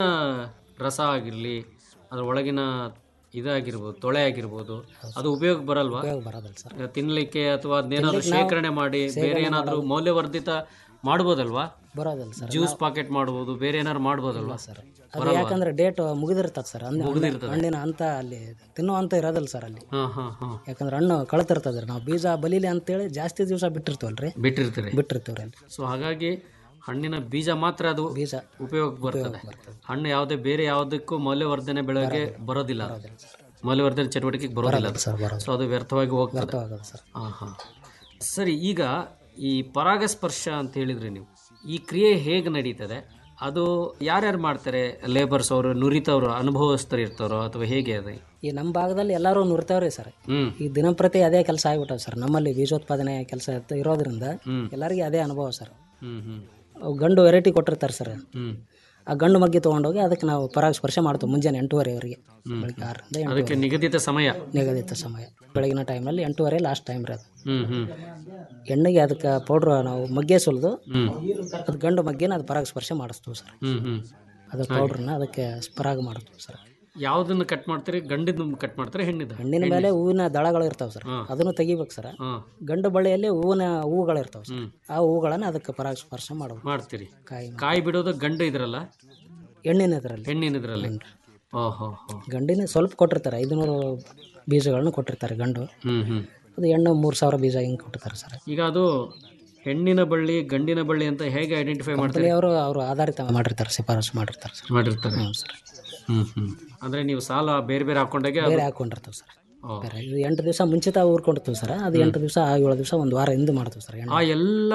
ರಸ ಆಗಿರಲಿ ಅದ್ರ ಒಳಗಿನ ಇದಾಗಿರ್ಬೋದು ತೊಳೆ ಆಗಿರ್ಬೋದು ಅದು ಉಪಯೋಗ ಬರಲ್ವಾ ಉಪಯೋಗ ಬರೋದಿಲ್ಲ ಸರ್ ಈಗ ತಿನ್ಲಿಕ್ಕೆ ಅಥವಾ ಅದನ್ನೇನಾದ್ರೂ ತಿನ್ಲಿಕ್ಕೆ ನಾವು ಶೇಖರಣೆ ಮಾಡಿ ಬೇರೆ ಶೇಖರಣೆ ಏನಾದರೂ ಮೌಲ್ಯವರ್ಧಿತ ಮಾಡ್ಬೋದಲ್ವಾ ಬರೋದಿಲ್ಲ ಸರ್ ಜ್ಯೂಸ್ ಪಾಕೆಟ್ ಮಾಡ್ಬೋದು ಬೇರೆ ಏನಾದ್ರು ಮಾಡ್ಬೋದಲ್ವಾ ಸರ್ ಅದು ಯಾಕಂದ್ರೆ ಡೇಟ್ ಮುಗಿದಿರ್ತದೆ ಸರ್ ಅಂದ್ರೆ ಮುಗ್ದಿರ್ತದೆ. ಹಣ್ಣಿನ ಹಂತ ಅಲ್ಲಿ ತಿನ್ನೋ ಅಂತ ಇರೋದಿಲ್ಲ ಸರ್ ಅಲ್ಲಿ ಹಾಂ ಹಾಂ ಹಾಂ ಯಾಕಂದ್ರೆ ಹಣ್ಣು ಕಳ್ತಿರ್ತದೆ ನಾವು ಬೀಜ ಬಲೀಲಿ ಅಂತೇಳಿ ಜಾಸ್ತಿ ದಿವಸ ಬಿಟ್ಟಿರ್ತೀವಲ್ರಿ ಬಿಟ್ಟಿರ್ತೀರಿ ಬಿಟ್ಟಿರ್ತೀವ್ರಿ ಅಲ್ಲಿ ಸೊ ಹಾಗಾಗಿ ಹಣ್ಣಿನ ಬೀಜ ಮಾತ್ರ ಅದು ಬೀಜ ಉಪಯೋಗ ಬರ್ತದೆ ಹಣ್ಣು ಯಾವುದೇ ಬೇರೆ ಯಾವುದಕ್ಕೂ ಮೌಲ್ಯವರ್ಧನೆ ಬೆಳೆಗೆ ಬರೋದಿಲ್ಲ ಅದು. ಮೌಲ್ಯವರ್ಧನೆ ಚಟುವಟಿಕೆಗೆ ಬರೋದಿಲ್ಲ ಅದು. ಸರ್ ಬರೋದು ಸೊ ಅದು ವ್ಯರ್ಥವಾಗಿ ಹೋಗ್ತದೆ ವ್ಯರ್ಥವಾಗೋದು ಸರ್ ಹಾಂ ಹಾಂ ಸರಿ ಈಗ ಈ ಪರಾಗಸ್ಪರ್ಶ ಅಂತ ಹೇಳಿದ್ರಿ ನೀವು ಈ ಕ್ರಿಯೆ ಹೇಗೆ ನಡೀತದೆ ಅದು ಯಾರ್ಯಾರು ಮಾಡ್ತಾರೆ ಲೇಬರ್ಸ್ ಅವರು ನುರಿತವರು ಅನುಭವಸ್ಥರು ಇರ್ತಾರೋ ಅಥವಾ ಹೇಗೆ ಅದು ಈ ನಮ್ಮ ಭಾಗದಲ್ಲಿ ಎಲ್ಲರೂ ನುರಿತವ್ರಿ ಸರ್ ಹ್ಮ್ ಈ ದಿನಂಪ್ರತಿ ಅದೇ ಕೆಲಸ ಆಗ್ಬಿಟ್ಟವೆ ಸರ್ ನಮ್ಮಲ್ಲಿ ಬೀಜೋತ್ಪಾದನೆ ಕೆಲಸ ಇರೋದ್ರಿಂದ ಹ್ಮ್. ಎಲ್ಲರಿಗೂ ಅದೇ ಅನುಭವ ಸರ್ ಹ್ಮ್ ಹ್ಮ್ ಅವು ಗಂಡು ವೆರೈಟಿ ಕೊಟ್ಟಿರ್ತಾರೆ ಸರ್ ಹ್ಮ್ ಆ ಗಂಡು ಮಗ್ಗಿ ತೊಗೊಂಡೋಗಿ ಅದಕ್ಕೆ ನಾವು ಪರಾಗಸ್ಪರ್ಶ ಮಾಡ್ತೀವಿ ಮುಂಜಾನೆ ಎಂಟೂವರೆವರೆಗೆ ಬೆಳಿಗ್ಗೆ ಆರರಿಂದ ಅದಕ್ಕೆ ಎಂಟೂವರೆ ನಿಗದಿತ ಸಮಯ ನಿಗದಿತ ಸಮಯ ಬೆಳಗಿನ ಟೈಮ್ನಲ್ಲಿ ಎಂಟೂವರೆ ಲಾಸ್ಟ್ ಟೈಮ್ ರೀ ಅದು ಹ್ಮ್ ಹ್ಮ್ ಎಣ್ಣೆಗೆ ಅದಕ್ಕೆ ಪೌಡ್ರ್ ನಾವು ಮಗ್ಗೆ ಸುಲಿದು ಹ್ಮ್ ಅದು ಗಂಡು ಮಗ್ಗಿನ ಅದು ಪರಾಗಸ್ಪರ್ಶ ಮಾಡಿಸ್ತೀವಿ ಸರ್ ಹ್ಮ್ ಹ್ಮ್ ಅದು ಪೌಡ್ರನ್ನ ಅದಕ್ಕೆ ಪರಾಗ ಮಾಡಿಸ್ತೀವಿ ಸರ್ ಯಾವ್ದನ್ನ ಕಟ್ ಮಾಡ್ತೀರಿ ಗಂಡಿನ ಕಟ್ ಮಾಡ್ತಾರೆ ಹೆಣ್ಣಿದ ಹಣ್ಣಿನ ಮೇಲೆ ಹೂವಿನ ದಳಗಳು ಇರ್ತಾವೆ ಸರ್ ಅದನ್ನು ತೆಗಿಬೇಕು ಸರ್ ಹಾಂ ಗಂಡು ಬಳ್ಳಿಯಲ್ಲಿ ಹೂವಿನ ಹೂಗಳು ಇರ್ತಾವೆ ಸರ್ ಹ್ಮ್. ಆ ಹೂಗಳನ್ನು ಅದಕ್ಕೆ ಪರಾಗಸ್ಪರ್ಶ ಮಾಡಬೇಕು ಮಾಡ್ತೀರಿ ಕಾಯಿ ಕಾಯಿ ಬಿಡೋದು ಗಂಡು ಇದ್ರಲ್ಲ ಎಣ್ಣಿನ ಇದರಲ್ಲಿ ಹೆಣ್ಣಿನದ್ರಲ್ಲಿ ಓಹೋ ಹೋ ಗಂಡಿನ ಸ್ವಲ್ಪ ಕೊಟ್ಟಿರ್ತಾರೆ ಐದುನೂರು ಬೀಜಗಳನ್ನು ಕೊಟ್ಟಿರ್ತಾರೆ ಗಂಡು ಹ್ಮ್ ಹ್ಮ್ ಅದು ಹೆಣ್ಣು ಮೂರು ಸಾವಿರ ಬೀಜ ಹಿಂಗೆ ಕೊಟ್ಟಿರ್ತಾರೆ ಸರ್ ಈಗ ಅದು ಹೆಣ್ಣಿನ ಬಳ್ಳಿ ಗಂಡಿನ ಬಳ್ಳಿ ಅಂತ ಹೇಗೆ ಐಡೆಂಟಿಫೈ ಮಾಡ್ತಾರೆ ಅವರು ಅವರು ಆಧಾರಿತ ಮಾಡಿರ್ತಾರೆ ಶಿಫಾರಸು ಮಾಡಿರ್ತಾರೆ ಸರ್ ಮಾಡಿರ್ತಾರೆ ಹ್ಞೂ ಸರ್ ಹ್ಮ್ ಹ್ಮ್ ಅಂದ್ರೆ ನೀವು ಸಾಲ ಬೇರೆ ಬೇರೆ ಹಾಕೊಂಡಾಗೆ ಅದು- ಬೇರೆ ಹಾಕೊಂಡಿರ್ತಾವೆ ಸರ್ ಓ. ಬೇರೆ ಇದು ಎಂಟು ದಿವಸ ಮುಂಚಿತ ಊರ್ಕೊಂಡಿರ್ತೀವಿ ಸರ್ ಅದು ಎಂಟು ದಿವಸ ಆ ಏಳು ದಿವಸ ಒಂದು ವಾರ ಹಿಂದೆ ಮಾಡ್ತೀವಿ ಸರ್ ಆ ಎಲ್ಲ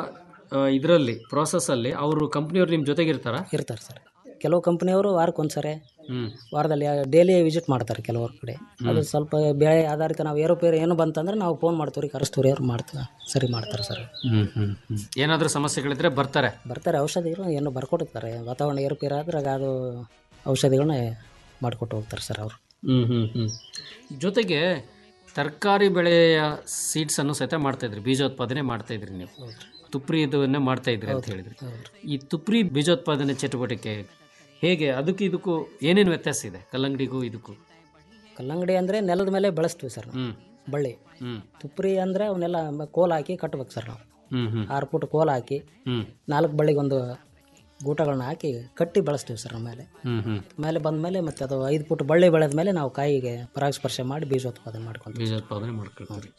ಇದರಲ್ಲಿ ಅಲ್ಲಿ ಅವರು ಕಂಪ್ನಿಯವ್ರು ನಿಮ್ಮ ಜೊತೆಗೆ ಇರ್ತಾರ ಇರ್ತಾರೆ ಸರ್ ಕೆಲವು ಕಂಪ್ನಿಯವರು ವಾರಕ್ಕೆ ಒಂದ್ಸರಿ ಹ್ಮ್ ವಾರದಲ್ಲಿ ಡೈಲಿ ವಿಸಿಟ್ ಮಾಡ್ತಾರೆ ಕೆಲವ್ರ ಕಡೆ ಅದು ಸ್ವಲ್ಪ ಬೆಳೆ ಆಧಾರಿತ ನಾವು ಏರೋಪೇರು ಏನು ಬಂತಂದ್ರೆ ನಾವು ಫೋನ್ ಮಾಡ್ತೀವಿ ರೀ ಕರೆಸ್ತೀವಿ ಅವ್ರು ಮಾಡ್ತಾರೆ ಸರಿ ಮಾಡ್ತಾರೆ ಸರ್ ಹ್ಮ್ ಹ್ಮ್ ಹ್ಮ್ ಏನಾದರೂ ಸಮಸ್ಯೆಗಳಿದ್ರೆ ಬರ್ತಾರೆ ಬರ್ತಾರೆ ಔಷಧಿಗಳು ಏನು ಬರ್ಕೊಟ್ಟಿರ್ತಾರೆ ವಾತಾವರಣ ಏರುಪೇರು ಆದ್ರೆ ಅದು ಔಷಧಿಗಳನ್ನ ಮಾಡಿಕೊಟ್ಟು ಹೋಗ್ತಾರೆ ಸರ್ ಅವರು ಹ್ಮ್ ಹ್ಮ್ ಹ್ಮ್ ಜೊತೆಗೆ ತರಕಾರಿ ಬೆಳೆಯ ಸೀಡ್ಸನ್ನು ಸಹಿತ ಮಾಡ್ತಾ ಇದ್ರಿ ಬೀಜೋತ್ಪಾದನೆ ಮಾಡ್ತಾ ಇದ್ರಿ ನೀವು ತುಪ್ರಿ ಇದನ್ನೇ ಮಾಡ್ತಾ ಇದ್ರಿ ಅಂತ ಹೇಳಿದ್ರಿ ಈ ತುಪ್ರಿ ಬೀಜೋತ್ಪಾದನೆ ಚಟುವಟಿಕೆ ಹೇಗೆ ಅದಕ್ಕೂ ಇದಕ್ಕೂ ಏನೇನು ವ್ಯತ್ಯಾಸ ಇದೆ ಕಲ್ಲಂಗಡಿಗೂ ಇದಕ್ಕೂ ಕಲ್ಲಂಗಡಿ ಅಂದರೆ ನೆಲದ ಮೇಲೆ ಬೆಳೆಸ್ತೀವಿ ಸರ್ ನಾವು ಬಳ್ಳಿ ಹ್ಮ್. ತುಪ್ರಿ ಅಂದರೆ ಅವನ್ನೆಲ್ಲ ಕೋಲ್ ಹಾಕಿ ಕಟ್ಬೇಕು ಸರ್ ನಾವು ಹ್ಮ್ ಹ್ಮ್ ಆರು ಫುಟ್ ಕೋಲ್ ಹಾಕಿ ಹ್ಮ್. ನಾಲ್ಕು ಬಳ್ಳಿಗೆ ಒಂದು ಗೂಟಗಳನ್ನ ಹಾಕಿ ಕಟ್ಟಿ ಬೆಳೆಸ್ತೀವಿ ಸರ್ ಆಮೇಲೆ ಹ್ಮ್ ಹ್ಮ್ ಮೇಲೆ ಬಂದ ಮೇಲೆ ಮತ್ತೆ ಅದು ಐದು ಫುಟ್ ಬಳ್ಳಿ ಬೆಳೆದ ಮೇಲೆ ನಾವು ಕಾಯಿಗೆ ಪರಾಗಸ್ಪರ್ಶ ಮಾಡಿ ಬೀಜೋತ್ಪಾದನೆ ಮಾಡ್ಕೊಂತೀವಿ ಬೀಜೋತ್ಪಾದನೆ ಮಾಡ್ಕೊಳ್ತೀರಿ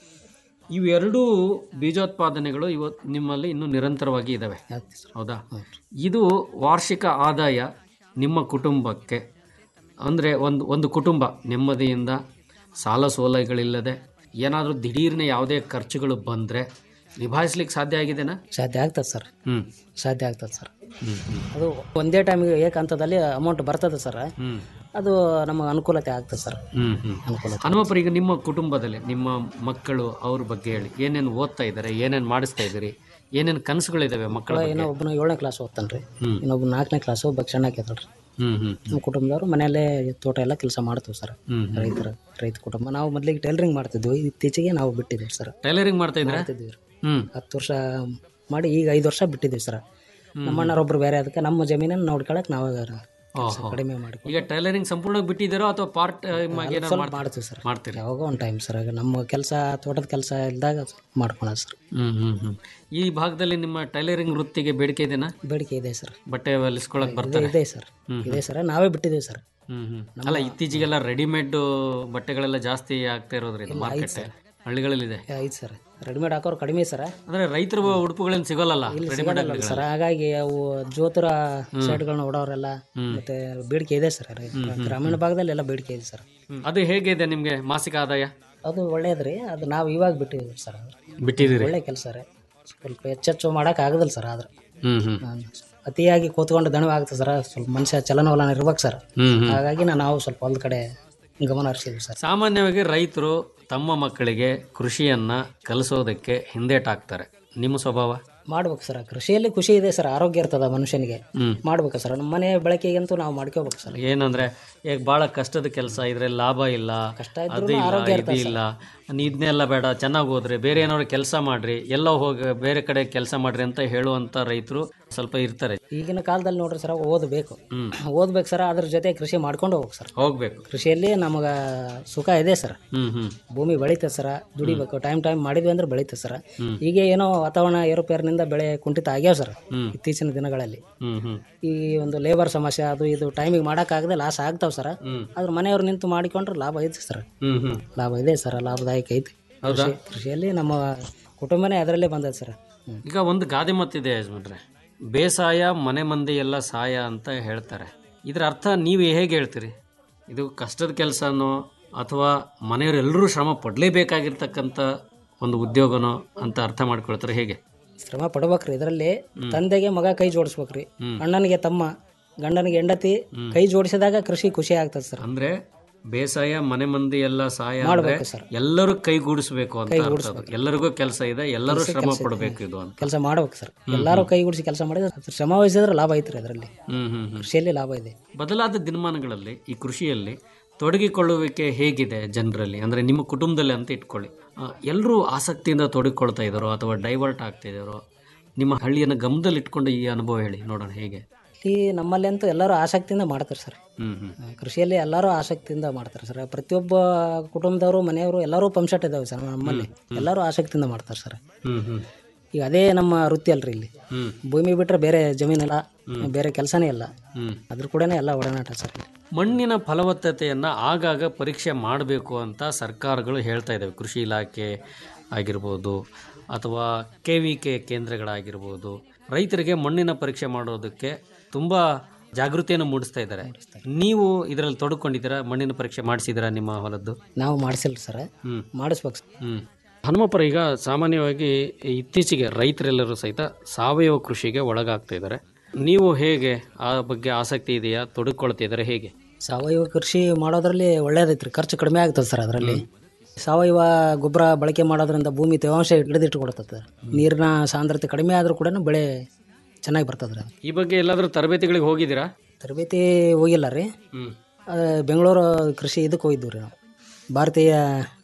ಇವೆರಡೂ ಬೀಜೋತ್ಪಾದನೆಗಳು ಇವತ್ತು ನಿಮ್ಮಲ್ಲಿ ಇನ್ನೂ ನಿರಂತರವಾಗಿ ಇದ್ದಾವೆ ಹೌದಾ ಇದು ವಾರ್ಷಿಕ ಆದಾಯ ನಿಮ್ಮ ಕುಟುಂಬಕ್ಕೆ ಅಂದರೆ ಒಂದು ಒಂದು ಕುಟುಂಬ ನೆಮ್ಮದಿಯಿಂದ ಸಾಲ ಸೋಲಗಳಿಲ್ಲದೆ ಏನಾದರೂ ದಿಢೀರ್ನೆ ಯಾವುದೇ ಖರ್ಚುಗಳು ಬಂದರೆ ನಿಭಾಯಿಸ್ಲಿಕ್ಕೆ ಸಾಧ್ಯ ಆಗಿದೆನಾ ಸಾಧ್ಯ ಆಗ್ತದೆ ಸರ್ ಹ್ಞೂ ಸಾಧ್ಯ ಆಗ್ತದೆ ಸರ್ ಹ್ಞೂ ಹ್ಞೂ ಅದು ಒಂದೇ ಟೈಮಿಗೆ ಏಕಾಂತದಲ್ಲಿ ಅಮೌಂಟ್ ಬರ್ತದೆ ಸರ್ ಹ್ಞೂ ಅದು ನಮಗೆ ಅನುಕೂಲತೆ ಆಗ್ತದೆ ಸರ್ ಹ್ಮ್ ಹ್ಮ್ ಅನುಕೂಲತೆ ಹನುಮಪ್ಪರು ಈಗ ನಿಮ್ಮ ಕುಟುಂಬದಲ್ಲಿ ನಿಮ್ಮ ಮಕ್ಕಳು ಅವ್ರ ಬಗ್ಗೆ ಹೇಳಿ ಏನೇನು ಓದ್ತಾ ಇದ್ದಾರೆ ಏನೇನು ಮಾಡಿಸ್ತಾ ಇದ್ದೀರಿ ಏನೇನು ಕನಸುಗಳಿದಾವೆ ಮಕ್ಕಳ ಬಗ್ಗೆ? ಇನ್ನೂ ಒಬ್ಬನು ಏಳನೇ ಕ್ಲಾಸ್ ಓದ್ತಾನೆ ರೀ ಹ್ಮ್. ಇನ್ನೊಬ್ಬ ನಾಲ್ಕನೇ ಕ್ಲಾಸ್ ಒಬ್ಬ ಸಣ್ಣಕ್ಕೆ ರೀ ಹ್ಮ್ ಹ್ಮ್ ನಮ್ಮ ಕುಟುಂಬದವರು ಮನೆಯಲ್ಲೇ ತೋಟ ಎಲ್ಲ ಕೆಲಸ ಮಾಡ್ತೀವಿ ಸರ್ ಹ್ಮ್, ಹ್ಮ್. ರೈತರ ರೈತ ಕುಟುಂಬ ನಾವು ಮೊದಲಿಗೆ ಟೈಲರಿಂಗ್ ಮಾಡ್ತಿದ್ವಿ ಇತ್ತೀಚೆಗೆ ನಾವು ಬಿಟ್ಟಿದ್ದೀವಿ ಸರ್ ಟೈಲರಿಂಗ್ ಮಾಡ್ತಾ ಇದ್ದೀರಾ ಮಾಡ್ತಿದ್ದೀವಿ ರೀ. ಹ್ಮ್ ಹತ್ತು ವರ್ಷ ಮಾಡಿ ಈಗ ಐದು ವರ್ಷ ಬಿಟ್ಟಿದ್ದೀವಿ ಸರ್ ನಮ್ಮ ಅಣ್ಣರೊಬ್ರು ಬೇರೆ ಅದಕ್ಕೆ ನಮ್ಮ ಜಮೀನನ್ನು ನೋಡ್ಕೊಳಕ್ಕೆ ನಾವು ಕೆಲ್ಸ ಓಹೋ. ಕಡಿಮೆ ಮಾಡಿ ಈಗ ಟೈಲರಿಂಗ್ ಸಂಪೂರ್ಣವಾಗಿ ಬಿಟ್ಟಿದ್ದೀರೋ ಅಥವಾ ಪಾರ್ಟ್ ಟೈಮ್ ಆಗಿ ಏನಾದ್ರು ಸ್ವಲ್ಪ ಮಾಡ್ತಾ- ಮಾಡ್ತೀವಿ ಸರ್ ಮಾಡ್ತೀರಿ ಯಾವಾಗ ಒಂದು ಟೈಮ್ ಸರ್ ಈಗ ನಮ್ಮ ಕೆಲಸ ತೋಟದ ಕೆಲಸ ಇದ್ದಾಗ ಮಾಡ್ಕೊಳೋದು ಸರ್ ಹ್ಮ್ ಹ್ಮ್ ಹ್ಮ್ ಈ ಭಾಗದಲ್ಲಿ ನಿಮ್ಮ ಟೈಲರಿಂಗ್ ವೃತ್ತಿಗೆ ಬೇಡಿಕೆ ಇದೆನಾ ಬೇಡಿಕೆ ಇದೆ ಸರ್ ಬಟ್ಟೆ ಹೊಲಿಸ್ಕೊಳಕ್ ಇದೆ ಬರ್ತಾರೆ ಇದೆ ಸರ್ ಹ್ಮ್, ಇದೆ ಸರ್ ನಾವೇ ಬಿಟ್ಟಿದ್ದೀವಿ ಸರ್ ಹ್ಮ್ ಹ್ಮ್ ಅಲ್ಲ ಇತ್ತೀಚೆಗೆಲ್ಲ ರೆಡಿಮೇಡ್ ಬಟ್ಟೆಗಳೆಲ್ಲ ಜಾಸ್ತಿ ಆಗ್ತಾ ಇರೋದ್ರಿಂದ ಮಾರ್ಕೆಟ್ ಹಳ್ಳಿಗಳಲ್ಲಿದೆ ಐದು ಸರ್ ರೆಡಿಮೇಡ್ ಹಾಕೋರು ಕಡಿಮೆ ಸರ್ ಅಂದ್ರೆ ರೈತರ ಉಡುಪುಗಳೇನು ಸಿಗೋಲ್ಲ ಇಲ್ಲಿ ರೆಡಿಮೇಡ್ ಸಿಗೋದಿಲ್ಲ ಸರ್ ಹಾಗಾಗಿ ಅವು ಜೋತರ ಶರ್ಟ್ಗಳನ್ನ ಉಡೋರೆಲ್ಲ ಮತ್ತೆ ಬೇಡಿಕೆ ಇದೆ ಸರ್ ಗ್ರಾಮೀಣ ಭಾಗದಲ್ಲಿ ಎಲ್ಲ ಬೇಡಿಕೆ ಇದೆ ಸರ್ ಅದು ಹೇಗಿದೆ ನಿಮ್ಗೆ ಮಾಸಿಕ ಆದಾಯ ಅದು ಒಳ್ಳೇದ್ರಿ ಅದು ನಾವು ಇವಾಗ ಬಿಟ್ಟಿದ್ದೀವಿ ಸರ್ ಅದು. ಬಿಟ್ಟಿದ್ದೀರಿ ಒಳ್ಳೆ ಕೆಲಸ ರೀ ಸ್ವಲ್ಪ ಹೆಚ್ಚೆಚ್ಚು ಮಾಡಕ್ ಆಗೋದಿಲ್ಲ ಸರ್ ಆದ್ರೆ ಹ್ಮ್ ಹ್ಮ್ ನಾನು ಅತಿಯಾಗಿ ಕೂತ್ಕೊಂಡು ದಣವಾಗುತ್ತೆ ಸರ್ ಸ್ವಲ್ಪ ಮನುಷ್ಯ ಚಲನವಲನ ಇರ್ಬೇಕು ಸರ್ ಹ್ಮ್ ಹ್ಮ್ ಹಾಗಾಗಿ ನಾನು ನಾವು ಸ್ವಲ್ಪ ಒಂದು ಕಡೆ ಗಮನ ಹರಿಸಿದ್ವಿ ಸರ್ ಸಾಮಾನ್ಯವಾಗಿ ರೈತರು ತಮ್ಮ ಮಕ್ಕಳಿಗೆ ಕೃಷಿಯನ್ನ ಕಲಿಸೋದಕ್ಕೆ ಹಿಂದೇಟಾಕ್ತಾರೆ ನಿಮ್ಮ ಸ್ವಭಾವ ಮಾಡ್ಬೇಕು ಸರ್ ಕೃಷಿಯಲ್ಲಿ ಖುಷಿ ಇದೆ ಸರ್ ಆರೋಗ್ಯ ಇರ್ತದ ಮನುಷ್ಯನಿಗೆ ಹ್ಮ್. ಮಾಡ್ಬೇಕು ಸರ್ ನಮ್ಮ ಮನೆ ಬಳಕೆಗಂತೂ ನಾವು ಮಾಡ್ಕೋಬೇಕು ಸರ್ ಏನಂದ್ರೆ ಈಗ ಬಹಳ ಕಷ್ಟದ ಕೆಲಸ ಇದ್ರಲ್ಲಿ ಲಾಭ ಇಲ್ಲ ಇದ್ರೂ ಅದು ಇಲ್ಲ ಆರೋಗ್ಯ ಇದು ಇರ್ತದೆ ಇಲ್ಲ ನೀ ಇದನ್ನೆಲ್ಲ ಬೇಡ ಚೆನ್ನಾಗಿ ಹೋದ್ರಿ ಬೇರೆ ಏನಾದ್ರು ಕೆಲಸ ಮಾಡ್ರಿ ಎಲ್ಲ ಹೋಗಿ ಬೇರೆ ಕಡೆ ಕೆಲಸ ಮಾಡ್ರಿ ಅಂತ ಹೇಳುವಂತ ರೈತರು ಸ್ವಲ್ಪ ಇರ್ತಾರೆ ಈಗಿನ ಕಾಲದಲ್ಲಿ ನೋಡ್ರಿ ಸರ್ ಓದಬೇಕು ಹ್ಮ್ ಓದ್ಬೇಕು ಸರ್ ಅದ್ರ ಜೊತೆ ಕೃಷಿ ಮಾಡ್ಕೊಂಡು ಹೋಗ್ಬೇಕು ಸರ್ ಹೋಗ್ಬೇಕು ಕೃಷಿಯಲ್ಲಿ ನಮಗೆ ಸುಖ ಇದೆ ಸರ್ ಹ್ಮ್ ಹ್ಮ್ ಭೂಮಿ ಬೆಳೀತದೆ ಸರ ದುಡಿಬೇಕು ಟೈಮ್ ಟೈಮ್ ಮಾಡಿದ್ವಿ ಅಂದ್ರೆ ಬೆಳೀತದೆ ಸರ್ ಹ್ಮ್. ಈಗ ಏನೋ ವಾತಾವರಣ ಏರುಪೇರಿನಿಂದ ಬೆಳೆ ಕುಂಠಿತ ಆಗ್ಯಾವ ಸರ್ ಹ್ಮ್. ಇತ್ತೀಚಿನ ದಿನಗಳಲ್ಲಿ ಹ್ಮ್ ಹ್ಮ್ ಈ ಒಂದು ಲೇಬರ್ ಸಮಸ್ಯೆ ಅದು ಇದು ಟೈಮಿಗೆ ಮಾಡೋಕ್ಕಾಗದೆ ಲಾಸ್ ಆಗ್ತಾವ ಸರ್ ಹ್ಮ್. ಆದ್ರೆ ಮನೆಯವ್ರು ನಿಂತು ಮಾಡಿಕೊಂಡ್ರೆ ಲಾಭ ಐತೆ ಸರ್ ಹ್ಮ್ ಹ್ಮ್ ಲಾಭ ಇದೆ ಸರ್ ಲಾಭದಾಯಕ ಐತಿ ಹೌದಾ? ಕೃಷಿ- ಕೃಷಿಯಲ್ಲಿ ನಮ್ಮ ಕುಟುಂಬನೇ ಅದರಲ್ಲೇ ಬಂದದ ಸರ್ ಹ್ಮ್. ಈಗ ಒಂದು ಗಾದೆ ಮತ್ತಿದೆ ಯಜಮಾನ್ರೆ ಬೇಸಾಯ ಮನೆ ಮಂದಿ ಎಲ್ಲ ಸಾಯ ಅಂತ ಹೇಳ್ತಾರೆ ಇದರ ಅರ್ಥ ನೀವು ಹೇಗೆ ಹೇಳ್ತೀರಿ ಇದು ಕಷ್ಟದ ಕೆಲಸನೋ ಅಥವಾ ಮನೆಯವರೆಲ್ಲರೂ ಶ್ರಮ ಪಡಲೇಬೇಕಾಗಿರ್ತಕ್ಕಂಥ ಒಂದು ಉದ್ಯೋಗನೋ ಅಂತ ಅರ್ಥ ಮಾಡ್ಕೊಳ್ತಾರೆ ಹೇಗೆ ಶ್ರಮ ಪಡ್ಬೇಕ್ರಿ ಇದರಲ್ಲಿ ತಂದೆಗೆ ಮಗ ಕೈ ಜೋಡಿಸ್ಬೇಕ್ರಿ ಹ್ಮ್. ಅಣ್ಣನಿಗೆ ತಮ್ಮ ಗಂಡನಿಗೆ ಹೆಂಡತಿ ಕೈ ಜೋಡಿಸಿದಾಗ ಕೃಷಿ ಖುಷಿ ಆಗ್ತದೆ ಸರ್ ಅಂದ್ರೆ ಬೇಸಾಯ ಮನೆ ಮಂದಿ ಎಲ್ಲ ಸಹಾಯ ಅಂದ್ರೆ ಮಾಡ್ಬೇಕು ಸರ್. ಎಲ್ಲರೂ ಕೈಗೂಡಿಸ್ಬೇಕು ಅಂತ ಅರ್ಥ ಅದು. ಕೈಗೂಡಿಸ್ಬೇಕು. ಎಲ್ಲರಿಗೂ ಕೆಲಸ ಇದೆ ಎಲ್ಲರೂ ಕೆಲ್ಸ- ಶ್ರಮ ಕೆಲ್ಸ ಇದೆ. ಪಡಬೇಕು ಇದು ಅಂತ ಕೆಲಸ ಮಾಡ್ಬೇಕು ಸರ್ ಎಲ್ಲರೂ ಕೈಗೂಡಿಸಿ ಕೆಲಸ ಮಾಡಿದ್ರೆ ಶ್ರಮ ವಹಿಸಿದ್ರೆ ಲಾಭ ಐತ್ರಿ ಅದರಲ್ಲಿ ಹ್ಮ್ ಹ್ಮ್ ಹ್ಮ್ ಕೃಷಿಯಲ್ಲಿ ಲಾಭ ಇದೆ ಬದಲಾದ ದಿನಮಾನಗಳಲ್ಲಿ ಈ ಕೃಷಿಯಲ್ಲಿ ತೊಡಗಿಕೊಳ್ಳುವಿಕೆ ಹೇಗಿದೆ ಜನರಲ್ಲಿ ಅಂದರೆ ನಿಮ್ಮ ಕುಟುಂಬದಲ್ಲಿ ಅಂತ ಇಟ್ಕೊಳ್ಳಿ ಎಲ್ಲರೂ ಆಸಕ್ತಿಯಿಂದ ತೊಡಗಿಕೊಳ್ತಾ ಇದ್ದಾರೋ ಅಥವಾ ಡೈವರ್ಟ್ ಆಗ್ತಾ ಇದ್ದಾರೋ ನಿಮ್ಮ ಹಳ್ಳಿಯನ್ನು ಗಮನದಲ್ಲಿ ಇಟ್ಕೊಂಡು ಈ ಅನುಭವ ಹೇಳಿ ನೋಡೋಣ ಹೇಗೆ ಈ ನಮ್ಮಲ್ಲಿ ಅಂತೂ ಎಲ್ಲರೂ ಆಸಕ್ತಿಯಿಂದ ಮಾಡ್ತಾರೆ ಸರ್ ಹ್ಮ್ ಹ್ಮ್ ಕೃಷಿಯಲ್ಲಿ ಎಲ್ಲರೂ ಆಸಕ್ತಿಯಿಂದ ಮಾಡ್ತಾರೆ ಸರ್ ಪ್ರತಿಯೊಬ್ಬ ಕುಟುಂಬದವರು ಮನೆಯವರು ಎಲ್ಲರೂ ಪಂಪ್ ಸೆಟ್ ಇದಾವೆ ಸರ್ ನಮ್ಮಲ್ಲಿ ಎಲ್ಲರೂ ಆಸಕ್ತಿಯಿಂದ ಮಾಡ್ತಾರೆ ಸರ್ ಹ್ಮ್ ಹ್ಮ್ ಈಗ ಅದೇ ನಮ್ಮ ವೃತ್ತಿ ಅಲ್ರಿ ಇಲ್ಲಿ ಹ್ಮ್ ಭೂಮಿ ಬಿಟ್ಟರೆ ಬೇರೆ ಜಮೀನಿಲ್ಲ ಬೇರೆ ಕೆಲಸನೇ ಇಲ್ಲ ಹ್ಮ್ ಅದ್ರ ಕೂಡ ಎಲ್ಲ ಒಡನಾಟ ಸರ್ ಇಲ್ಲಿ. ಮಣ್ಣಿನ ಫಲವತ್ತತೆಯನ್ನು ಆಗಾಗ ಪರೀಕ್ಷೆ ಮಾಡಬೇಕು ಅಂತ ಸರ್ಕಾರಗಳು ಹೇಳ್ತಾ ಇದ್ದಾವೆ ಕೃಷಿ ಇಲಾಖೆ ಆಗಿರ್ಬೋದು ಅಥವಾ ಕೆ ವಿ ಕೆ ಕೇಂದ್ರಗಳಾಗಿರ್ಬೋದು ರೈತರಿಗೆ ಮಣ್ಣಿನ ಪರೀಕ್ಷೆ ಮಾಡೋದಕ್ಕೆ ತುಂಬ ಜಾಗೃತಿಯನ್ನು ಮೂಡಿಸ್ತಾ ಇದ್ದಾರೆ ನೀವು ಇದರಲ್ಲಿ ತೊಡಕೊಂಡಿದ್ದೀರಾ ಮಣ್ಣಿನ ಪರೀಕ್ಷೆ ಮಾಡಿಸಿದ್ದೀರಾ ನಿಮ್ಮ ಹೊಲದ್ದು ನಾವು ಮಾಡಿಸಿಲ್ಲ ಸರ್ ಹ್ಮ್. ಮಾಡಿಸ್ಬೇಕು ಸರ್ ಹ್ಮ್ ಹನುಮಪ್ಪರ ಈಗ ಸಾಮಾನ್ಯವಾಗಿ ಇತ್ತೀಚೆಗೆ ರೈತರೆಲ್ಲರೂ ಸಹಿತ ಸಾವಯವ ಕೃಷಿಗೆ ಒಳಗಾಗ್ತಾ ಇದ್ದಾರೆ ನೀವು ಹೇಗೆ ಆ ಬಗ್ಗೆ ಆಸಕ್ತಿ ಇದೆಯಾ ತೊಡಗಿಕೊಳ್ತಿದ್ದಾರೆ ಹೇಗೆ ಸಾವಯವ ಕೃಷಿ ಮಾಡೋದ್ರಲ್ಲಿ ಒಳ್ಳೇದೈತ್ರಿ ಖರ್ಚು ಕಡಿಮೆ ಆಗ್ತದೆ ಸರ್ ಅದರಲ್ಲಿ ಸಾವಯವ ಗೊಬ್ಬರ ಬಳಕೆ ಮಾಡೋದ್ರಿಂದ ಭೂಮಿ ತೇವಾಂಶ ಹಿಡಿದಿಟ್ಟು ಕೊಡ್ತದೆ ನೀರಿನ ಸಾಂದ್ರತೆ ಕಡಿಮೆ ಆದರೂ ಕೂಡ ಬೆಳೆ ಚೆನ್ನಾಗಿ ಬರ್ತದೆ ರೀ ಈ ಬಗ್ಗೆ ಎಲ್ಲಾದರೂ ತರಬೇತಿಗಳಿಗೆ ಹೋಗಿದ್ದೀರಾ ತರಬೇತಿ ಹೋಗಿಲ್ಲ ರೀ ಹ್ಮ್ ಅದೇ ಬೆಂಗಳೂರು ಕೃಷಿ ಇದಕ್ಕೆ ಹೋಗಿದ್ವಿ ರೀ ನಾವು ಭಾರತೀಯ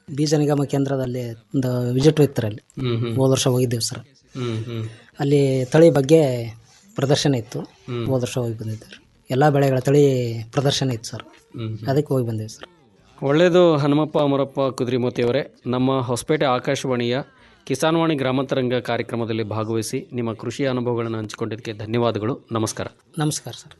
ಬೀಜ ನಿಗಮ ಕೇಂದ್ರದಲ್ಲಿ ಒಂದು ವಿಸಿಟ್ ಇತ್ತು ಅಲ್ಲಿ ಹ್ಮ್, ಹ್ಮ್. ಹೋದ ವರ್ಷ ಹೋಗಿದ್ದೇವೆ ಸರ್ ಹ್ಮ್ ಹ್ಮ್ ಅಲ್ಲಿ ತಳಿ ಬಗ್ಗೆ ಪ್ರದರ್ಶನ ಇತ್ತು ಹ್ಮ್. ಹೋದ ವರ್ಷ ಹೋಗಿ ಬಂದಿದ್ದೆ ರೀ. ಎಲ್ಲ ಬೆಳೆಗಳ ತಳಿ ಪ್ರದರ್ಶನ ಇತ್ತು ಸರ್ ಹ್ಮ್. ಅದಕ್ಕೆ ಹೋಗಿ ಬಂದೇವೆ ಸರ್ ಒಳ್ಳೆಯದು ಹನುಮಪ್ಪ ಅಮರಪ್ಪ ಕುದ್ರಿಮೂರ್ತಿಯವರೇ ನಮ್ಮ ಹೊಸಪೇಟೆ ಆಕಾಶವಾಣಿಯ ಕಿಸಾನ್ವಾಣಿ ಗ್ರಾಮಾಂತರಂಗ ಕಾರ್ಯಕ್ರಮದಲ್ಲಿ ಭಾಗವಹಿಸಿ ನಿಮ್ಮ ಕೃಷಿ ಅನುಭವಗಳನ್ನು ಹಂಚಿಕೊಂಡಿದ್ದಕ್ಕೆ ಧನ್ಯವಾದಗಳು ನಮಸ್ಕಾರ ನಮಸ್ಕಾರ ಸರ್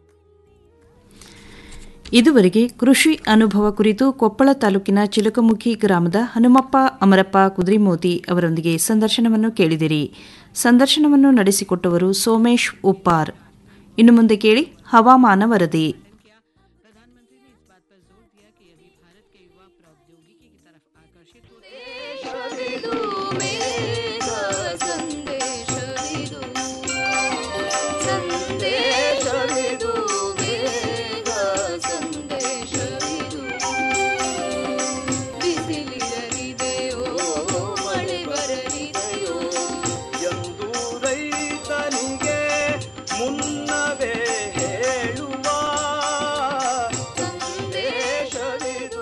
ಇದುವರೆಗೆ ಕೃಷಿ ಅನುಭವ ಕುರಿತು ಕೊಪ್ಪಳ ತಾಲೂಕಿನ ಚಿಲಕಮುಖಿ ಗ್ರಾಮದ ಹನುಮಪ್ಪ ಅಮರಪ್ಪ ಕುದ್ರಿಮೋತಿ ಅವರೊಂದಿಗೆ ಸಂದರ್ಶನವನ್ನು ಕೇಳಿದಿರಿ ಸಂದರ್ಶನವನ್ನು ನಡೆಸಿಕೊಟ್ಟವರು ಸೋಮೇಶ್ ಉಪ್ಪಾರ್ ಇನ್ನು ಮುಂದೆ ಕೇಳಿ ಹವಾಮಾನ ವರದಿ ಎಂದು ರೈತನಿಗೆ ಮುನ್ನವೇ ಹೇಳುವ ಸಂದೇಶವಿದು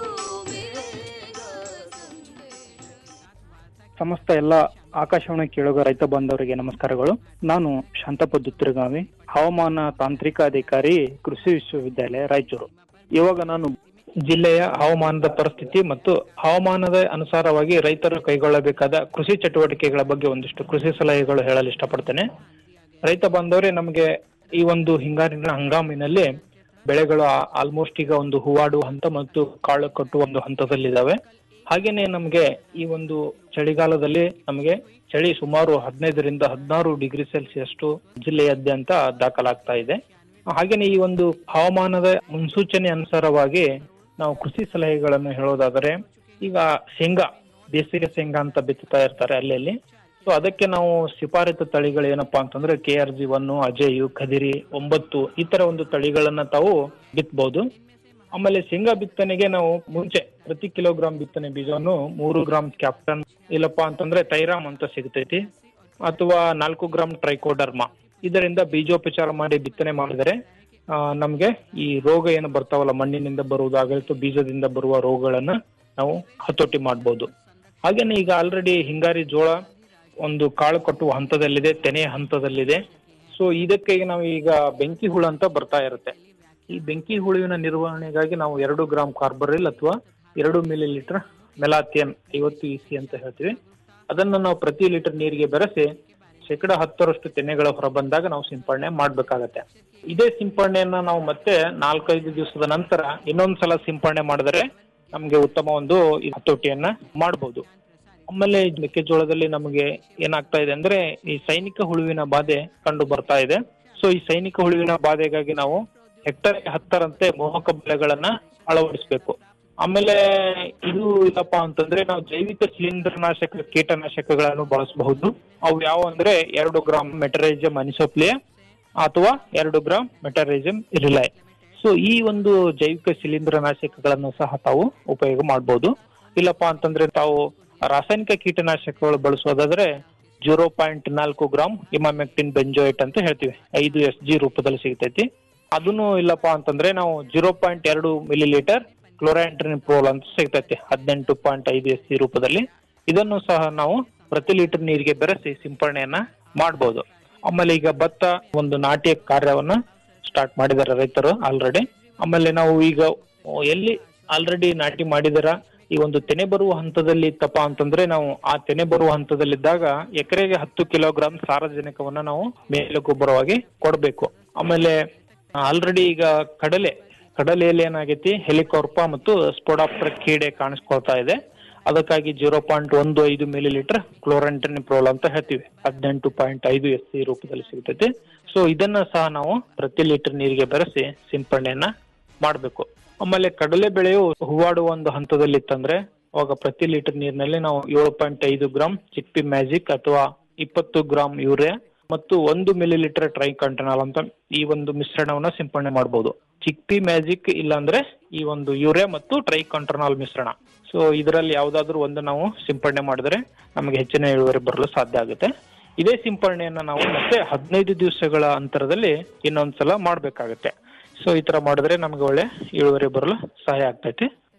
ಸಮಸ್ತ ಎಲ್ಲ ಆಕಾಶವಾಣಿ ಕೇಳುಗ ರೈತ ಬಾಂಧವರಿಗೆ ನಮಸ್ಕಾರಗಳು ನಾನು ಶಾಂತಪ್ಪ ದುತ್ತರಗಾವಿ ಹವಾಮಾನ ತಾಂತ್ರಿಕ ಅಧಿಕಾರಿ ಕೃಷಿ ವಿಶ್ವವಿದ್ಯಾಲಯ ರಾಯಚೂರು ಇವಾಗ ನಾನು ಜಿಲ್ಲೆಯ ಹವಾಮಾನದ ಪರಿಸ್ಥಿತಿ ಮತ್ತು ಹವಾಮಾನದ ಅನುಸಾರವಾಗಿ ರೈತರು ಕೈಗೊಳ್ಳಬೇಕಾದ ಕೃಷಿ ಚಟುವಟಿಕೆಗಳ ಬಗ್ಗೆ ಒಂದಿಷ್ಟು ಕೃಷಿ ಸಲಹೆಗಳು ಹೇಳಲು ಇಷ್ಟಪಡ್ತೇನೆ ರೈತ ಬಾಂಧವರೇ ನಮಗೆ ಈ ಒಂದು ಹಿಂಗಾರಿನ ಹಂಗಾಮಿನಲ್ಲಿ ಬೆಳೆಗಳು ಆಲ್ಮೋಸ್ಟ್ ಈಗ ಒಂದು ಹೂವಾಡುವ ಹಂತ ಮತ್ತು ಕಾಳು ಕಟ್ಟುವ ಒಂದು ಹಂತದಲ್ಲಿದ್ದಾವೆ ಹಾಗೇನೆ ನಮಗೆ ಈ ಒಂದು ಚಳಿಗಾಲದಲ್ಲಿ ನಮಗೆ ಚಳಿ ಸುಮಾರು ಹದಿನೈದರಿಂದ ಹದಿನಾರು ಡಿಗ್ರಿ ಸೆಲ್ಸಿಯಸ್ ಜಿಲ್ಲೆಯಾದ್ಯಂತ ದಾಖಲಾಗ್ತಾ ಇದೆ ಹಾಗೇನೆ ಈ ಒಂದು ಹವಾಮಾನದ ಮುನ್ಸೂಚನೆ ಅನುಸಾರವಾಗಿ ನಾವು ಕೃಷಿ ಸಲಹೆಗಳನ್ನು ಹೇಳೋದಾದರೆ ಈಗ ಶೇಂಗಾ ಬೇಸಿಗೆ ಶೇಂಗಾ ಅಂತ ಬಿತ್ತುತ್ತಾ ಇರ್ತಾರೆ ಅಲ್ಲಲ್ಲಿ ಸೊ ಅದಕ್ಕೆ ನಾವು ಶಿಫಾರತು ತಳಿಗಳು ಏನಪ್ಪಾ ಅಂತಂದ್ರೆ K R G one Ajay Khadiri ಒಂಬತ್ತು ಈ ತರ ಒಂದು ತಳಿಗಳನ್ನ ತಾವು ಬಿತ್ತಬಹುದು ಆಮೇಲೆ ಶೇಂಗಾ ಬಿತ್ತನೆಗೆ ನಾವು ಮುಂಚೆ ಪ್ರತಿ ಕಿಲೋಗ್ರಾಮ್ ಬಿತ್ತನೆ ಬೀಜವನ್ನು ಮೂರು ಗ್ರಾಮ್ ಕ್ಯಾಪ್ಟನ್ ಇಲ್ಲಪ್ಪ ಅಂತಂದ್ರೆ ತೈರಾಮ್ ಅಂತ ಸಿಗ್ತೈತಿ ಅಥವಾ ನಾಲ್ಕು ಗ್ರಾಮ್ ಟ್ರೈಕೋಡರ್ಮಾ ಇದರಿಂದ ಬೀಜೋಪಚಾರ ಮಾಡಿ ಬಿತ್ತನೆ ಮಾಡಿದರೆ ಆ, ನಮ್ಗೆ ಈ ರೋಗ ಏನು ಬರ್ತಾವಲ್ಲ ಮಣ್ಣಿನಿಂದ ಬರುವುದಾಗಲಿ ಬೀಜದಿಂದ ಬರುವ ರೋಗಗಳನ್ನ ನಾವು ಹತೋಟಿ ಮಾಡ್ಬೋದು ಹಾಗೇನೆ ಈಗ ಆಲ್ರೆಡಿ ಹಿಂಗಾರಿ ಜೋಳ ಒಂದು ಕಾಳು ಕಟ್ಟುವ ಹಂತದಲ್ಲಿದೆ ತೆನೆ ಹಂತದಲ್ಲಿದೆ ಸೊ ಇದಕ್ಕೆ ನಾವು ಈಗ ಬೆಂಕಿ ಹುಳ ಅಂತ ಬರ್ತಾ ಇರುತ್ತೆ ಈ ಬೆಂಕಿ ಹುಳುವಿನ ನಿರ್ವಹಣೆಗಾಗಿ ನಾವು ಎರಡು ಗ್ರಾಮ್ ಕಾರ್ಬರಿಲ್ ಅಥವಾ ಎರಡು ಮಿಲಿ ಲೀಟರ್ ಮೆಲಾಥಿಯನ್ ಐವತ್ತು ಇಸಿ ಅಂತ ಹೇಳ್ತೀವಿ ಅದನ್ನ ನಾವು ಪ್ರತಿ ಲೀಟರ್ ನೀರಿಗೆ ಬೆರೆಸಿ ಶೇಕಡ ಹತ್ತರಷ್ಟು ತೆನೆಗಳ ಹೊರಬಂದಾಗ ನಾವು ಸಿಂಪಡಣೆ ಮಾಡ್ಬೇಕಾಗತ್ತೆ ಇದೇ ಸಿಂಪಡಣೆಯನ್ನ ನಾವು ಮತ್ತೆ ನಾಲ್ಕೈದು ದಿವಸದ ನಂತರ ಇನ್ನೊಂದ್ಸಲ ಸಿಂಪಡಣೆ ಮಾಡಿದರೆ ನಮ್ಗೆ ಉತ್ತಮ ಒಂದು ಈ ಹತೋಟಿಯನ್ನ ಮಾಡಬಹುದು ಆಮೇಲೆ ಈ ಮೆಕ್ಕೆಜೋಳದಲ್ಲಿ ನಮಗೆ ಏನಾಗ್ತಾ ಇದೆ ಅಂದ್ರೆ ಈ ಸೈನಿಕ ಹುಳುವಿನ ಬಾಧೆ ಕಂಡು ಬರ್ತಾ ಇದೆ ಸೊ ಈ ಸೈನಿಕ ಹುಳುವಿನ ಬಾಧೆಗಾಗಿ ನಾವು ಹೆಕ್ಟರ್ ಹತ್ತರಂತೆ ಮೋಹಕ ಬೆಳೆಗಳನ್ನ ಅಳವಡಿಸಬೇಕು ಆಮೇಲೆ ಇದು ಇಲ್ಲಪ್ಪ ಅಂತಂದ್ರೆ ನಾವು ಜೈವಿಕ ಶಿಲೀಂಧ್ರನಾಶಕ ಕೀಟನಾಶಕಗಳನ್ನು ಬಳಸಬಹುದು ಅವು ಯಾವ ಅಂದ್ರೆ ಎರಡು ಗ್ರಾಮ್ ಮೆಟರೈಜಮ್ ಅನಿಸೋಪ್ಲಿಯ ಅಥವಾ ಎರಡು ಗ್ರಾಮ್ ಮೆಟರೈಜಮ್ ಇರಿಲೈ ಸೊ ಈ ಒಂದು ಜೈವಿಕ ಶಿಲೀಂಧ್ರನಾಶಕಗಳನ್ನು ಸಹ ತಾವು ಉಪಯೋಗ ಮಾಡಬಹುದು ಇಲ್ಲಪ್ಪ ಅಂತಂದ್ರೆ ತಾವು ರಾಸಾಯನಿಕ ಕೀಟನಾಶಕಗಳು ಬಳಸೋದಾದ್ರೆ ಜೀರೋ ಪಾಯಿಂಟ್ ನಾಲ್ಕು ಗ್ರಾಮ್ ಇಮಾಮೆಕ್ಟಿನ್ ಬೆಂಜೋಯಿಟ್ ಅಂತ ಹೇಳ್ತೀವಿ ಐದು ಎಸ್ ಜಿ ರೂಪದಲ್ಲಿ ಸಿಗ್ತೈತಿ ಅದನ್ನು ಇಲ್ಲಪ್ಪ ಅಂತಂದ್ರೆ ನಾವು ಜೀರೋ ಪಾಯಿಂಟ್ ಎರಡು ಮಿಲಿ ಲೀಟರ್ ಕ್ಲೋರಾಂಟ್ರಿನ್ ಪ್ರೋಲ್ ಅಂತ ಸಿಗ್ತೈತಿ ಹದಿನೆಂಟು ಪಾಯಿಂಟ್ ಐದು ಎಸ್ ಸಿ ರೂಪದಲ್ಲಿ ಇದನ್ನು ಸಹ ನಾವು ಪ್ರತಿ ಲೀಟರ್ ನೀರಿಗೆ ಬೆರೆಸಿ ಸಿಂಪರಣೆಯನ್ನ ಮಾಡಬಹುದು ಆಮೇಲೆ ಈಗ ಭತ್ತ ಒಂದು ನಾಟಿ ಕಾರ್ಯವನ್ನ ಸ್ಟಾರ್ಟ್ ಮಾಡಿದ್ದಾರೆ ರೈತರು ಆಲ್ರೆಡಿ ಆಮೇಲೆ ನಾವು ಈಗ ಎಲ್ಲಿ ಆಲ್ರೆಡಿ ನಾಟಿ ಮಾಡಿದಾರ ಈ ಒಂದು ತೆನೆ ಬರುವ ಹಂತದಲ್ಲಿ ಇತ್ತಪ್ಪ ಅಂತಂದ್ರೆ ನಾವು ಆ ತೆನೆ ಬರುವ ಹಂತದಲ್ಲಿದ್ದಾಗ ಎಕರೆಗೆ ಹತ್ತು ಕಿಲೋಗ್ರಾಂ ಸಾರಜನಕವನ್ನ ನಾವು ಮೇಲೆ ಗೊಬ್ಬರವಾಗಿ ಕೊಡಬೇಕು ಆಮೇಲೆ ಆಲ್ರೆಡಿ ಈಗ ಕಡಲೆ ಕಡಲೆಯಲ್ಲಿ ಏನಾಗೈತಿ ಹೆಲಿಕಾರ್ಪ ಮತ್ತು ಸ್ಪೋಡಾಪ್ಟರ್ ಕೀಡೆ ಕಾಣಿಸ್ಕೊಳ್ತಾ ಇದೆ ಅದಕ್ಕಾಗಿ ಜೀರೋ ಪಾಯಿಂಟ್ ಒಂದು ಐದು ಮಿಲಿ ಲೀಟರ್ ಕ್ಲೋರಂಟನಿಪ್ರೋಲ್ ಅಂತ ಹೇಳ್ತೀವಿ ಹದಿನೆಂಟು ಪಾಯಿಂಟ್ ಐದು ಎಸ್ ಸಿ ರೂಪದಲ್ಲಿ ಸಿಗ್ತೈತಿ ಸೊ ಇದನ್ನ ಸಹ ನಾವು ಪ್ರತಿ ಲೀಟರ್ ನೀರಿಗೆ ಬೆರೆಸಿ ಸಿಂಪಡಣೆಯನ್ನ ಮಾಡಬೇಕು ಆಮೇಲೆ ಕಡಲೆ ಬೆಳೆಯು ಹೂವಾಡುವ ಒಂದು ಹಂತದಲ್ಲಿ ಇತ್ತಂದ್ರೆ ಅವಾಗ ಪ್ರತಿ ಲೀಟರ್ ನೀರಿನಲ್ಲಿ ನಾವು ಏಳು ಪಾಯಿಂಟ್ ಐದು ಗ್ರಾಮ್ ಚಿಕ್ಪಿ ಮ್ಯಾಜಿಕ್ ಅಥವಾ ಇಪ್ಪತ್ತು ಗ್ರಾಮ್ ಯೂರಿಯಾ ಮತ್ತು ಒಂದು ಮಿಲಿ ಲೀಟರ್ ಟ್ರೈ ಕಂಟನಾಲ್ ಅಂತ ಈ ಒಂದು ಮಿಶ್ರಣವನ್ನ ಸಿಂಪಡಣೆ ಮಾಡಬಹುದು ಚಿಕ್ಪಿ ಮ್ಯಾಜಿಕ್ ಇಲ್ಲಾಂದ್ರೆ ಈ ಒಂದು ಯೂರಿಯಾ ಮತ್ತು ಟ್ರೈ ಕಂಟ್ರನಾಲ್ ಮಿಶ್ರಣ ಸೊ ಇದರಲ್ಲಿ ಯಾವ್ದಾದ್ರು ಒಂದು ನಾವು ಸಿಂಪಡಣೆ ಮಾಡಿದ್ರೆ ನಮಗೆ ಹೆಚ್ಚಿನ ಇಳುವರಿ ಬರಲು ಸಾಧ್ಯ ಆಗುತ್ತೆ ಇದೇ ಸಿಂಪಡಣೆಯನ್ನ ನಾವು ಮತ್ತೆ ಹದಿನೈದು ದಿವಸಗಳ ಅಂತರದಲ್ಲಿ ಇನ್ನೊಂದ್ಸಲ ಮಾಡ್ಬೇಕಾಗತ್ತೆ ಸೊ ಈ ತರ ಮಾಡಿದ್ರೆ ನಮ್ಗೆ ಒಳ್ಳೆ ಇಳುವರಿ ಬರಲು ಸಹಾಯ ಆಗ್ತೈತಿ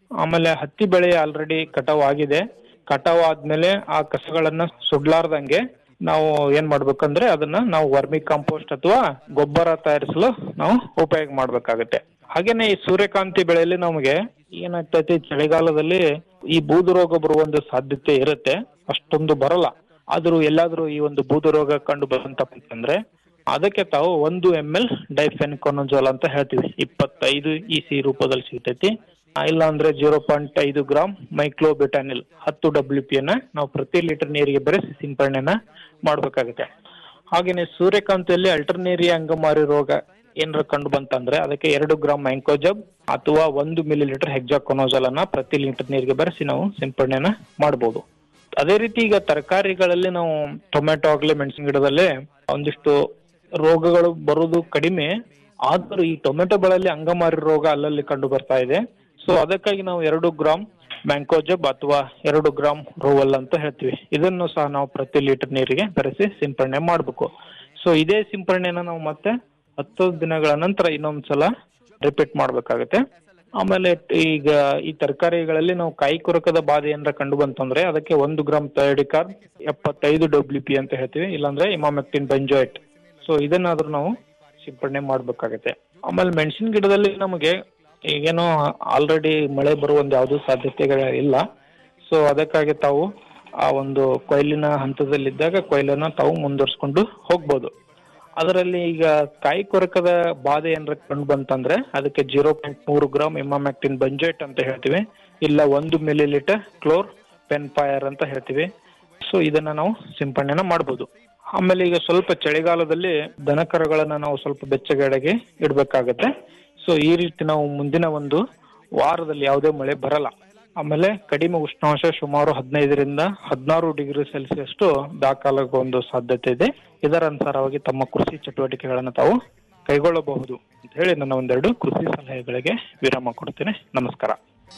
ಆಮೇಲೆ ಹತ್ತಿ ಬೆಳೆ ಆಲ್ರೆಡಿ ಕಟಾವ್ ಆಗಿದೆ ಕಟಾವ್ ಆದ್ಮೇಲೆ ಆ ಕಸಗಳನ್ನ ಸುಡ್ಲಾರ್ದಂಗೆ ನಾವು ಏನ್ ಮಾಡ್ಬೇಕಂದ್ರೆ ಅದನ್ನ ನಾವು ವರ್ಮಿ ಕಾಂಪೋಸ್ಟ್ ಅಥವಾ ಗೊಬ್ಬರ ತಯಾರಿಸಲು ನಾವು ಉಪಯೋಗ ಮಾಡ್ಬೇಕಾಗತ್ತೆ ಹಾಗೇನೆ ಈ ಸೂರ್ಯಕಾಂತಿ ಬೆಳೆಯಲ್ಲಿ ನಮಗೆ ಏನಾಗ್ತೈತಿ ಚಳಿಗಾಲದಲ್ಲಿ ಈ ಬೂದು ರೋಗ ಬರುವ ಒಂದು ಸಾಧ್ಯತೆ ಇರುತ್ತೆ ಅಷ್ಟೊಂದು ಬರಲ್ಲ ಆದ್ರೂ ಎಲ್ಲಾದ್ರೂ ಈ ಒಂದು ಬೂದು ರೋಗ ಕಂಡು ಬಂತಪ್ಪ ಅಂತಂದ್ರೆ ಅದಕ್ಕೆ ತಾವು ಒಂದು ಎಂ ಎಲ್ ಡೈಫೆನ್ಕೊನಜೋಲ್ ಅಂತ ಹೇಳ್ತೀವಿ ಇಪ್ಪತ್ತೈದು ಇ ಸಿ ರೂಪದಲ್ಲಿ ಸಿಗ್ತೈತಿ ಆ, ಇಲ್ಲ ಅಂದ್ರೆ ಜೀರೋ ಪಾಯಿಂಟ್ ಐದು ಗ್ರಾಮ್ ಮೈಕ್ಲೋಬಿಟಾನಿಲ್ ಹತ್ತು ಡಬ್ಲ್ಯೂ ಪಿ ಅನ್ನ ನಾವು ಪ್ರತಿ ಲೀಟರ್ ನೀರಿಗೆ ಬೆರೆಸಿ ಸಿಂಪರಣೆನ ಮಾಡ್ಬೇಕಾಗುತ್ತೆ ಹಾಗೇನೆ ಸೂರ್ಯಕಾಂತಿಯಲ್ಲಿ ಅಲ್ಟರ್ನೇರಿಯಾ ಅಂಗಮಾರಿ ರೋಗ ಏನಾರ ಕಂಡು ಬಂತಂದ್ರೆ ಅದಕ್ಕೆ ಎರಡು ಗ್ರಾಮ್ ಮ್ಯಾಂಕೋಜಬ್ ಅಥವಾ ಒಂದು ಮಿಲಿ ಲೀಟರ್ ಹೆಕ್ಸಾಕೊನೋಜಲ್ ಅನ್ನ ಪ್ರತಿ ಲೀಟರ್ ನೀರಿಗೆ ಬೆರೆಸಿ ನಾವು ಸಿಂಪರಣೆನ ಮಾಡಬಹುದು ಅದೇ ರೀತಿ ಈಗ ತರಕಾರಿಗಳಲ್ಲಿ ನಾವು ಟೊಮೆಟೊ ಆಗ್ಲಿ ಮೆಣಸಿನ ಗಿಡದಲ್ಲಿ ಒಂದಿಷ್ಟು ರೋಗಗಳು ಬರೋದು ಕಡಿಮೆ ಆದರೂ ಈ ಟೊಮೆಟೊ ಬೆಳೆಯಲ್ಲಿ ಅಂಗಮಾರಿ ರೋಗ ಅಲ್ಲಲ್ಲಿ ಕಂಡು ಬರ್ತಾ ಇದೆ ಸೊ ಅದಕ್ಕಾಗಿ ನಾವು ಎರಡು ಗ್ರಾಮ್ ಮ್ಯಾಂಕೋಜಬ್ ಅಥವಾ ಎರಡು ಗ್ರಾಮ್ ರೋವಲ್ ಅಂತ ಹೇಳ್ತೀವಿ ಇದನ್ನು ಸಹ ನಾವು ಪ್ರತಿ ಲೀಟರ್ ನೀರಿಗೆ ಬೆರೆಸಿ ಸಿಂಪರಣೆ ಮಾಡಬೇಕು ಸೊ ಇದೇ ಸಿಂಪರಣೆನ ನಾವು ಮತ್ತೆ ಹತ್ತು ದಿನಗಳ ನಂತರ ಇನ್ನೊಂದ್ಸಲ ರಿಪೀಟ್ ಮಾಡ್ಬೇಕಾಗತ್ತೆ ಆಮೇಲೆ ಈಗ ಈ ತರಕಾರಿಗಳಲ್ಲಿ ನಾವು ಕಾಯಿ ಕೊರಕದ ಬಾಧೆ ಏನಾರ ಕಂಡು ಬಂತಂದ್ರೆ ಅದಕ್ಕೆ ಒಂದು ಗ್ರಾಮ್ ಥೈಡಿಕಾರ್ ಎಪ್ಪತ್ತೈದು ಡಬ್ಲ್ಯೂ ಪಿ ಅಂತ ಹೇಳ್ತೀವಿ ಇಲ್ಲಾಂದ್ರೆ ಇಮಾಮೆಕ್ಟಿನ್ ಬೆಂಜೋಯಿಟ್ ಸೊ ಇದನ್ನಾದ್ರೂ ನಾವು ಸಿಂಪಡಣೆ ಮಾಡ್ಬೇಕಾಗತ್ತೆ ಆಮೇಲೆ ಮೆಣಸಿನ ಗಿಡದಲ್ಲಿ ನಮಗೆ ಈಗೇನೋ ಆಲ್ರೆಡಿ ಮಳೆ ಬರುವ ಒಂದು ಯಾವುದೂ ಸಾಧ್ಯತೆಗಳ ಇಲ್ಲ ಸೊ ಅದಕ್ಕಾಗಿ ತಾವು ಆ ಒಂದು ಕೊಯ್ಲಿನ ಹಂತದಲ್ಲಿದ್ದಾಗ ಕೊಯ್ಲನ್ನ ತಾವು ಮುಂದುವರ್ಸ್ಕೊಂಡು ಹೋಗ್ಬೋದು ಅದರಲ್ಲಿ ಈಗ ಕಾಯಿ ಕೊರಕದ ಬಾಧೆ ಏನಾರ ಕಂಡು ಬಂತಂದ್ರೆ ಅದಕ್ಕೆ ಜೀರೋ ಪಾಯಿಂಟ್ ಮೂರು ಗ್ರಾಮ್ ಇಮಾಮ್ಯಾಕ್ಟಿನ್ ಬಂಜೆಟ್ ಅಂತ ಹೇಳ್ತೀವಿ ಇಲ್ಲ ಒಂದು ಮಿಲಿ ಲೀಟರ್ ಕ್ಲೋರ್ ಪೆನ್ಫೈರ್ ಅಂತ ಹೇಳ್ತೀವಿ ಸೊ ಇದನ್ನ ನಾವು ಸಿಂಪಡಣೆನ ಮಾಡ್ಬೋದು ಆಮೇಲೆ ಈಗ ಸ್ವಲ್ಪ ಚಳಿಗಾಲದಲ್ಲಿ ದನಕರುಗಳನ್ನ ನಾವು ಸ್ವಲ್ಪ ಬೆಚ್ಚಗೆಡೆಗೆ ಇಡ್ಬೇಕಾಗತ್ತೆ ಸೊ ಈ ರೀತಿ ನಾವು ಮುಂದಿನ ಒಂದು ವಾರದಲ್ಲಿ ಯಾವುದೇ ಮಳೆ ಬರಲ್ಲ ಆಮೇಲೆ ಕಡಿಮೆ ಉಷ್ಣಾಂಶ ಸುಮಾರು ಹದಿನೈದರಿಂದ ಹದಿನಾರು ಡಿಗ್ರಿ ಸೆಲ್ಸಿಯಸ್ ದಾಖಲಾಗುವ ಒಂದು ಸಾಧ್ಯತೆ ಇದೆ ಇದರ ಅನುಸಾರವಾಗಿ ತಮ್ಮ ಕೃಷಿ ಚಟುವಟಿಕೆಗಳನ್ನು ತಾವು ಕೈಗೊಳ್ಳಬಹುದು ಅಂತ ಹೇಳಿ ನನ್ನ ಒಂದೆರಡು ಕೃಷಿ ಸಲಹೆಗಳಿಗೆ ವಿರಾಮ ಕೊಡ್ತೇನೆ ನಮಸ್ಕಾರ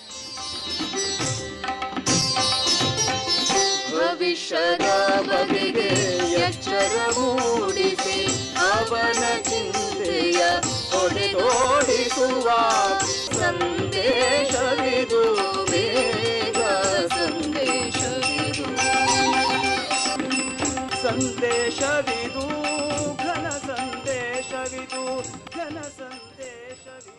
ಭವಿಷ್ಯದ ಬಗೆಗೆ ಎಚ್ಚರ ಮೂಡಿಸಿ ಅವನ ಚಿಂತೆಯ ಹೊಡೆದೋಡಿಸುವ ಸಂದೇಶವಿದು ಬೇಗ ಸಂದೇಶವಿದು ಸಂದೇಶವಿದು ಘನ ಸಂದೇಶವಿದು ಘನ ಸಂದೇಶವಿದು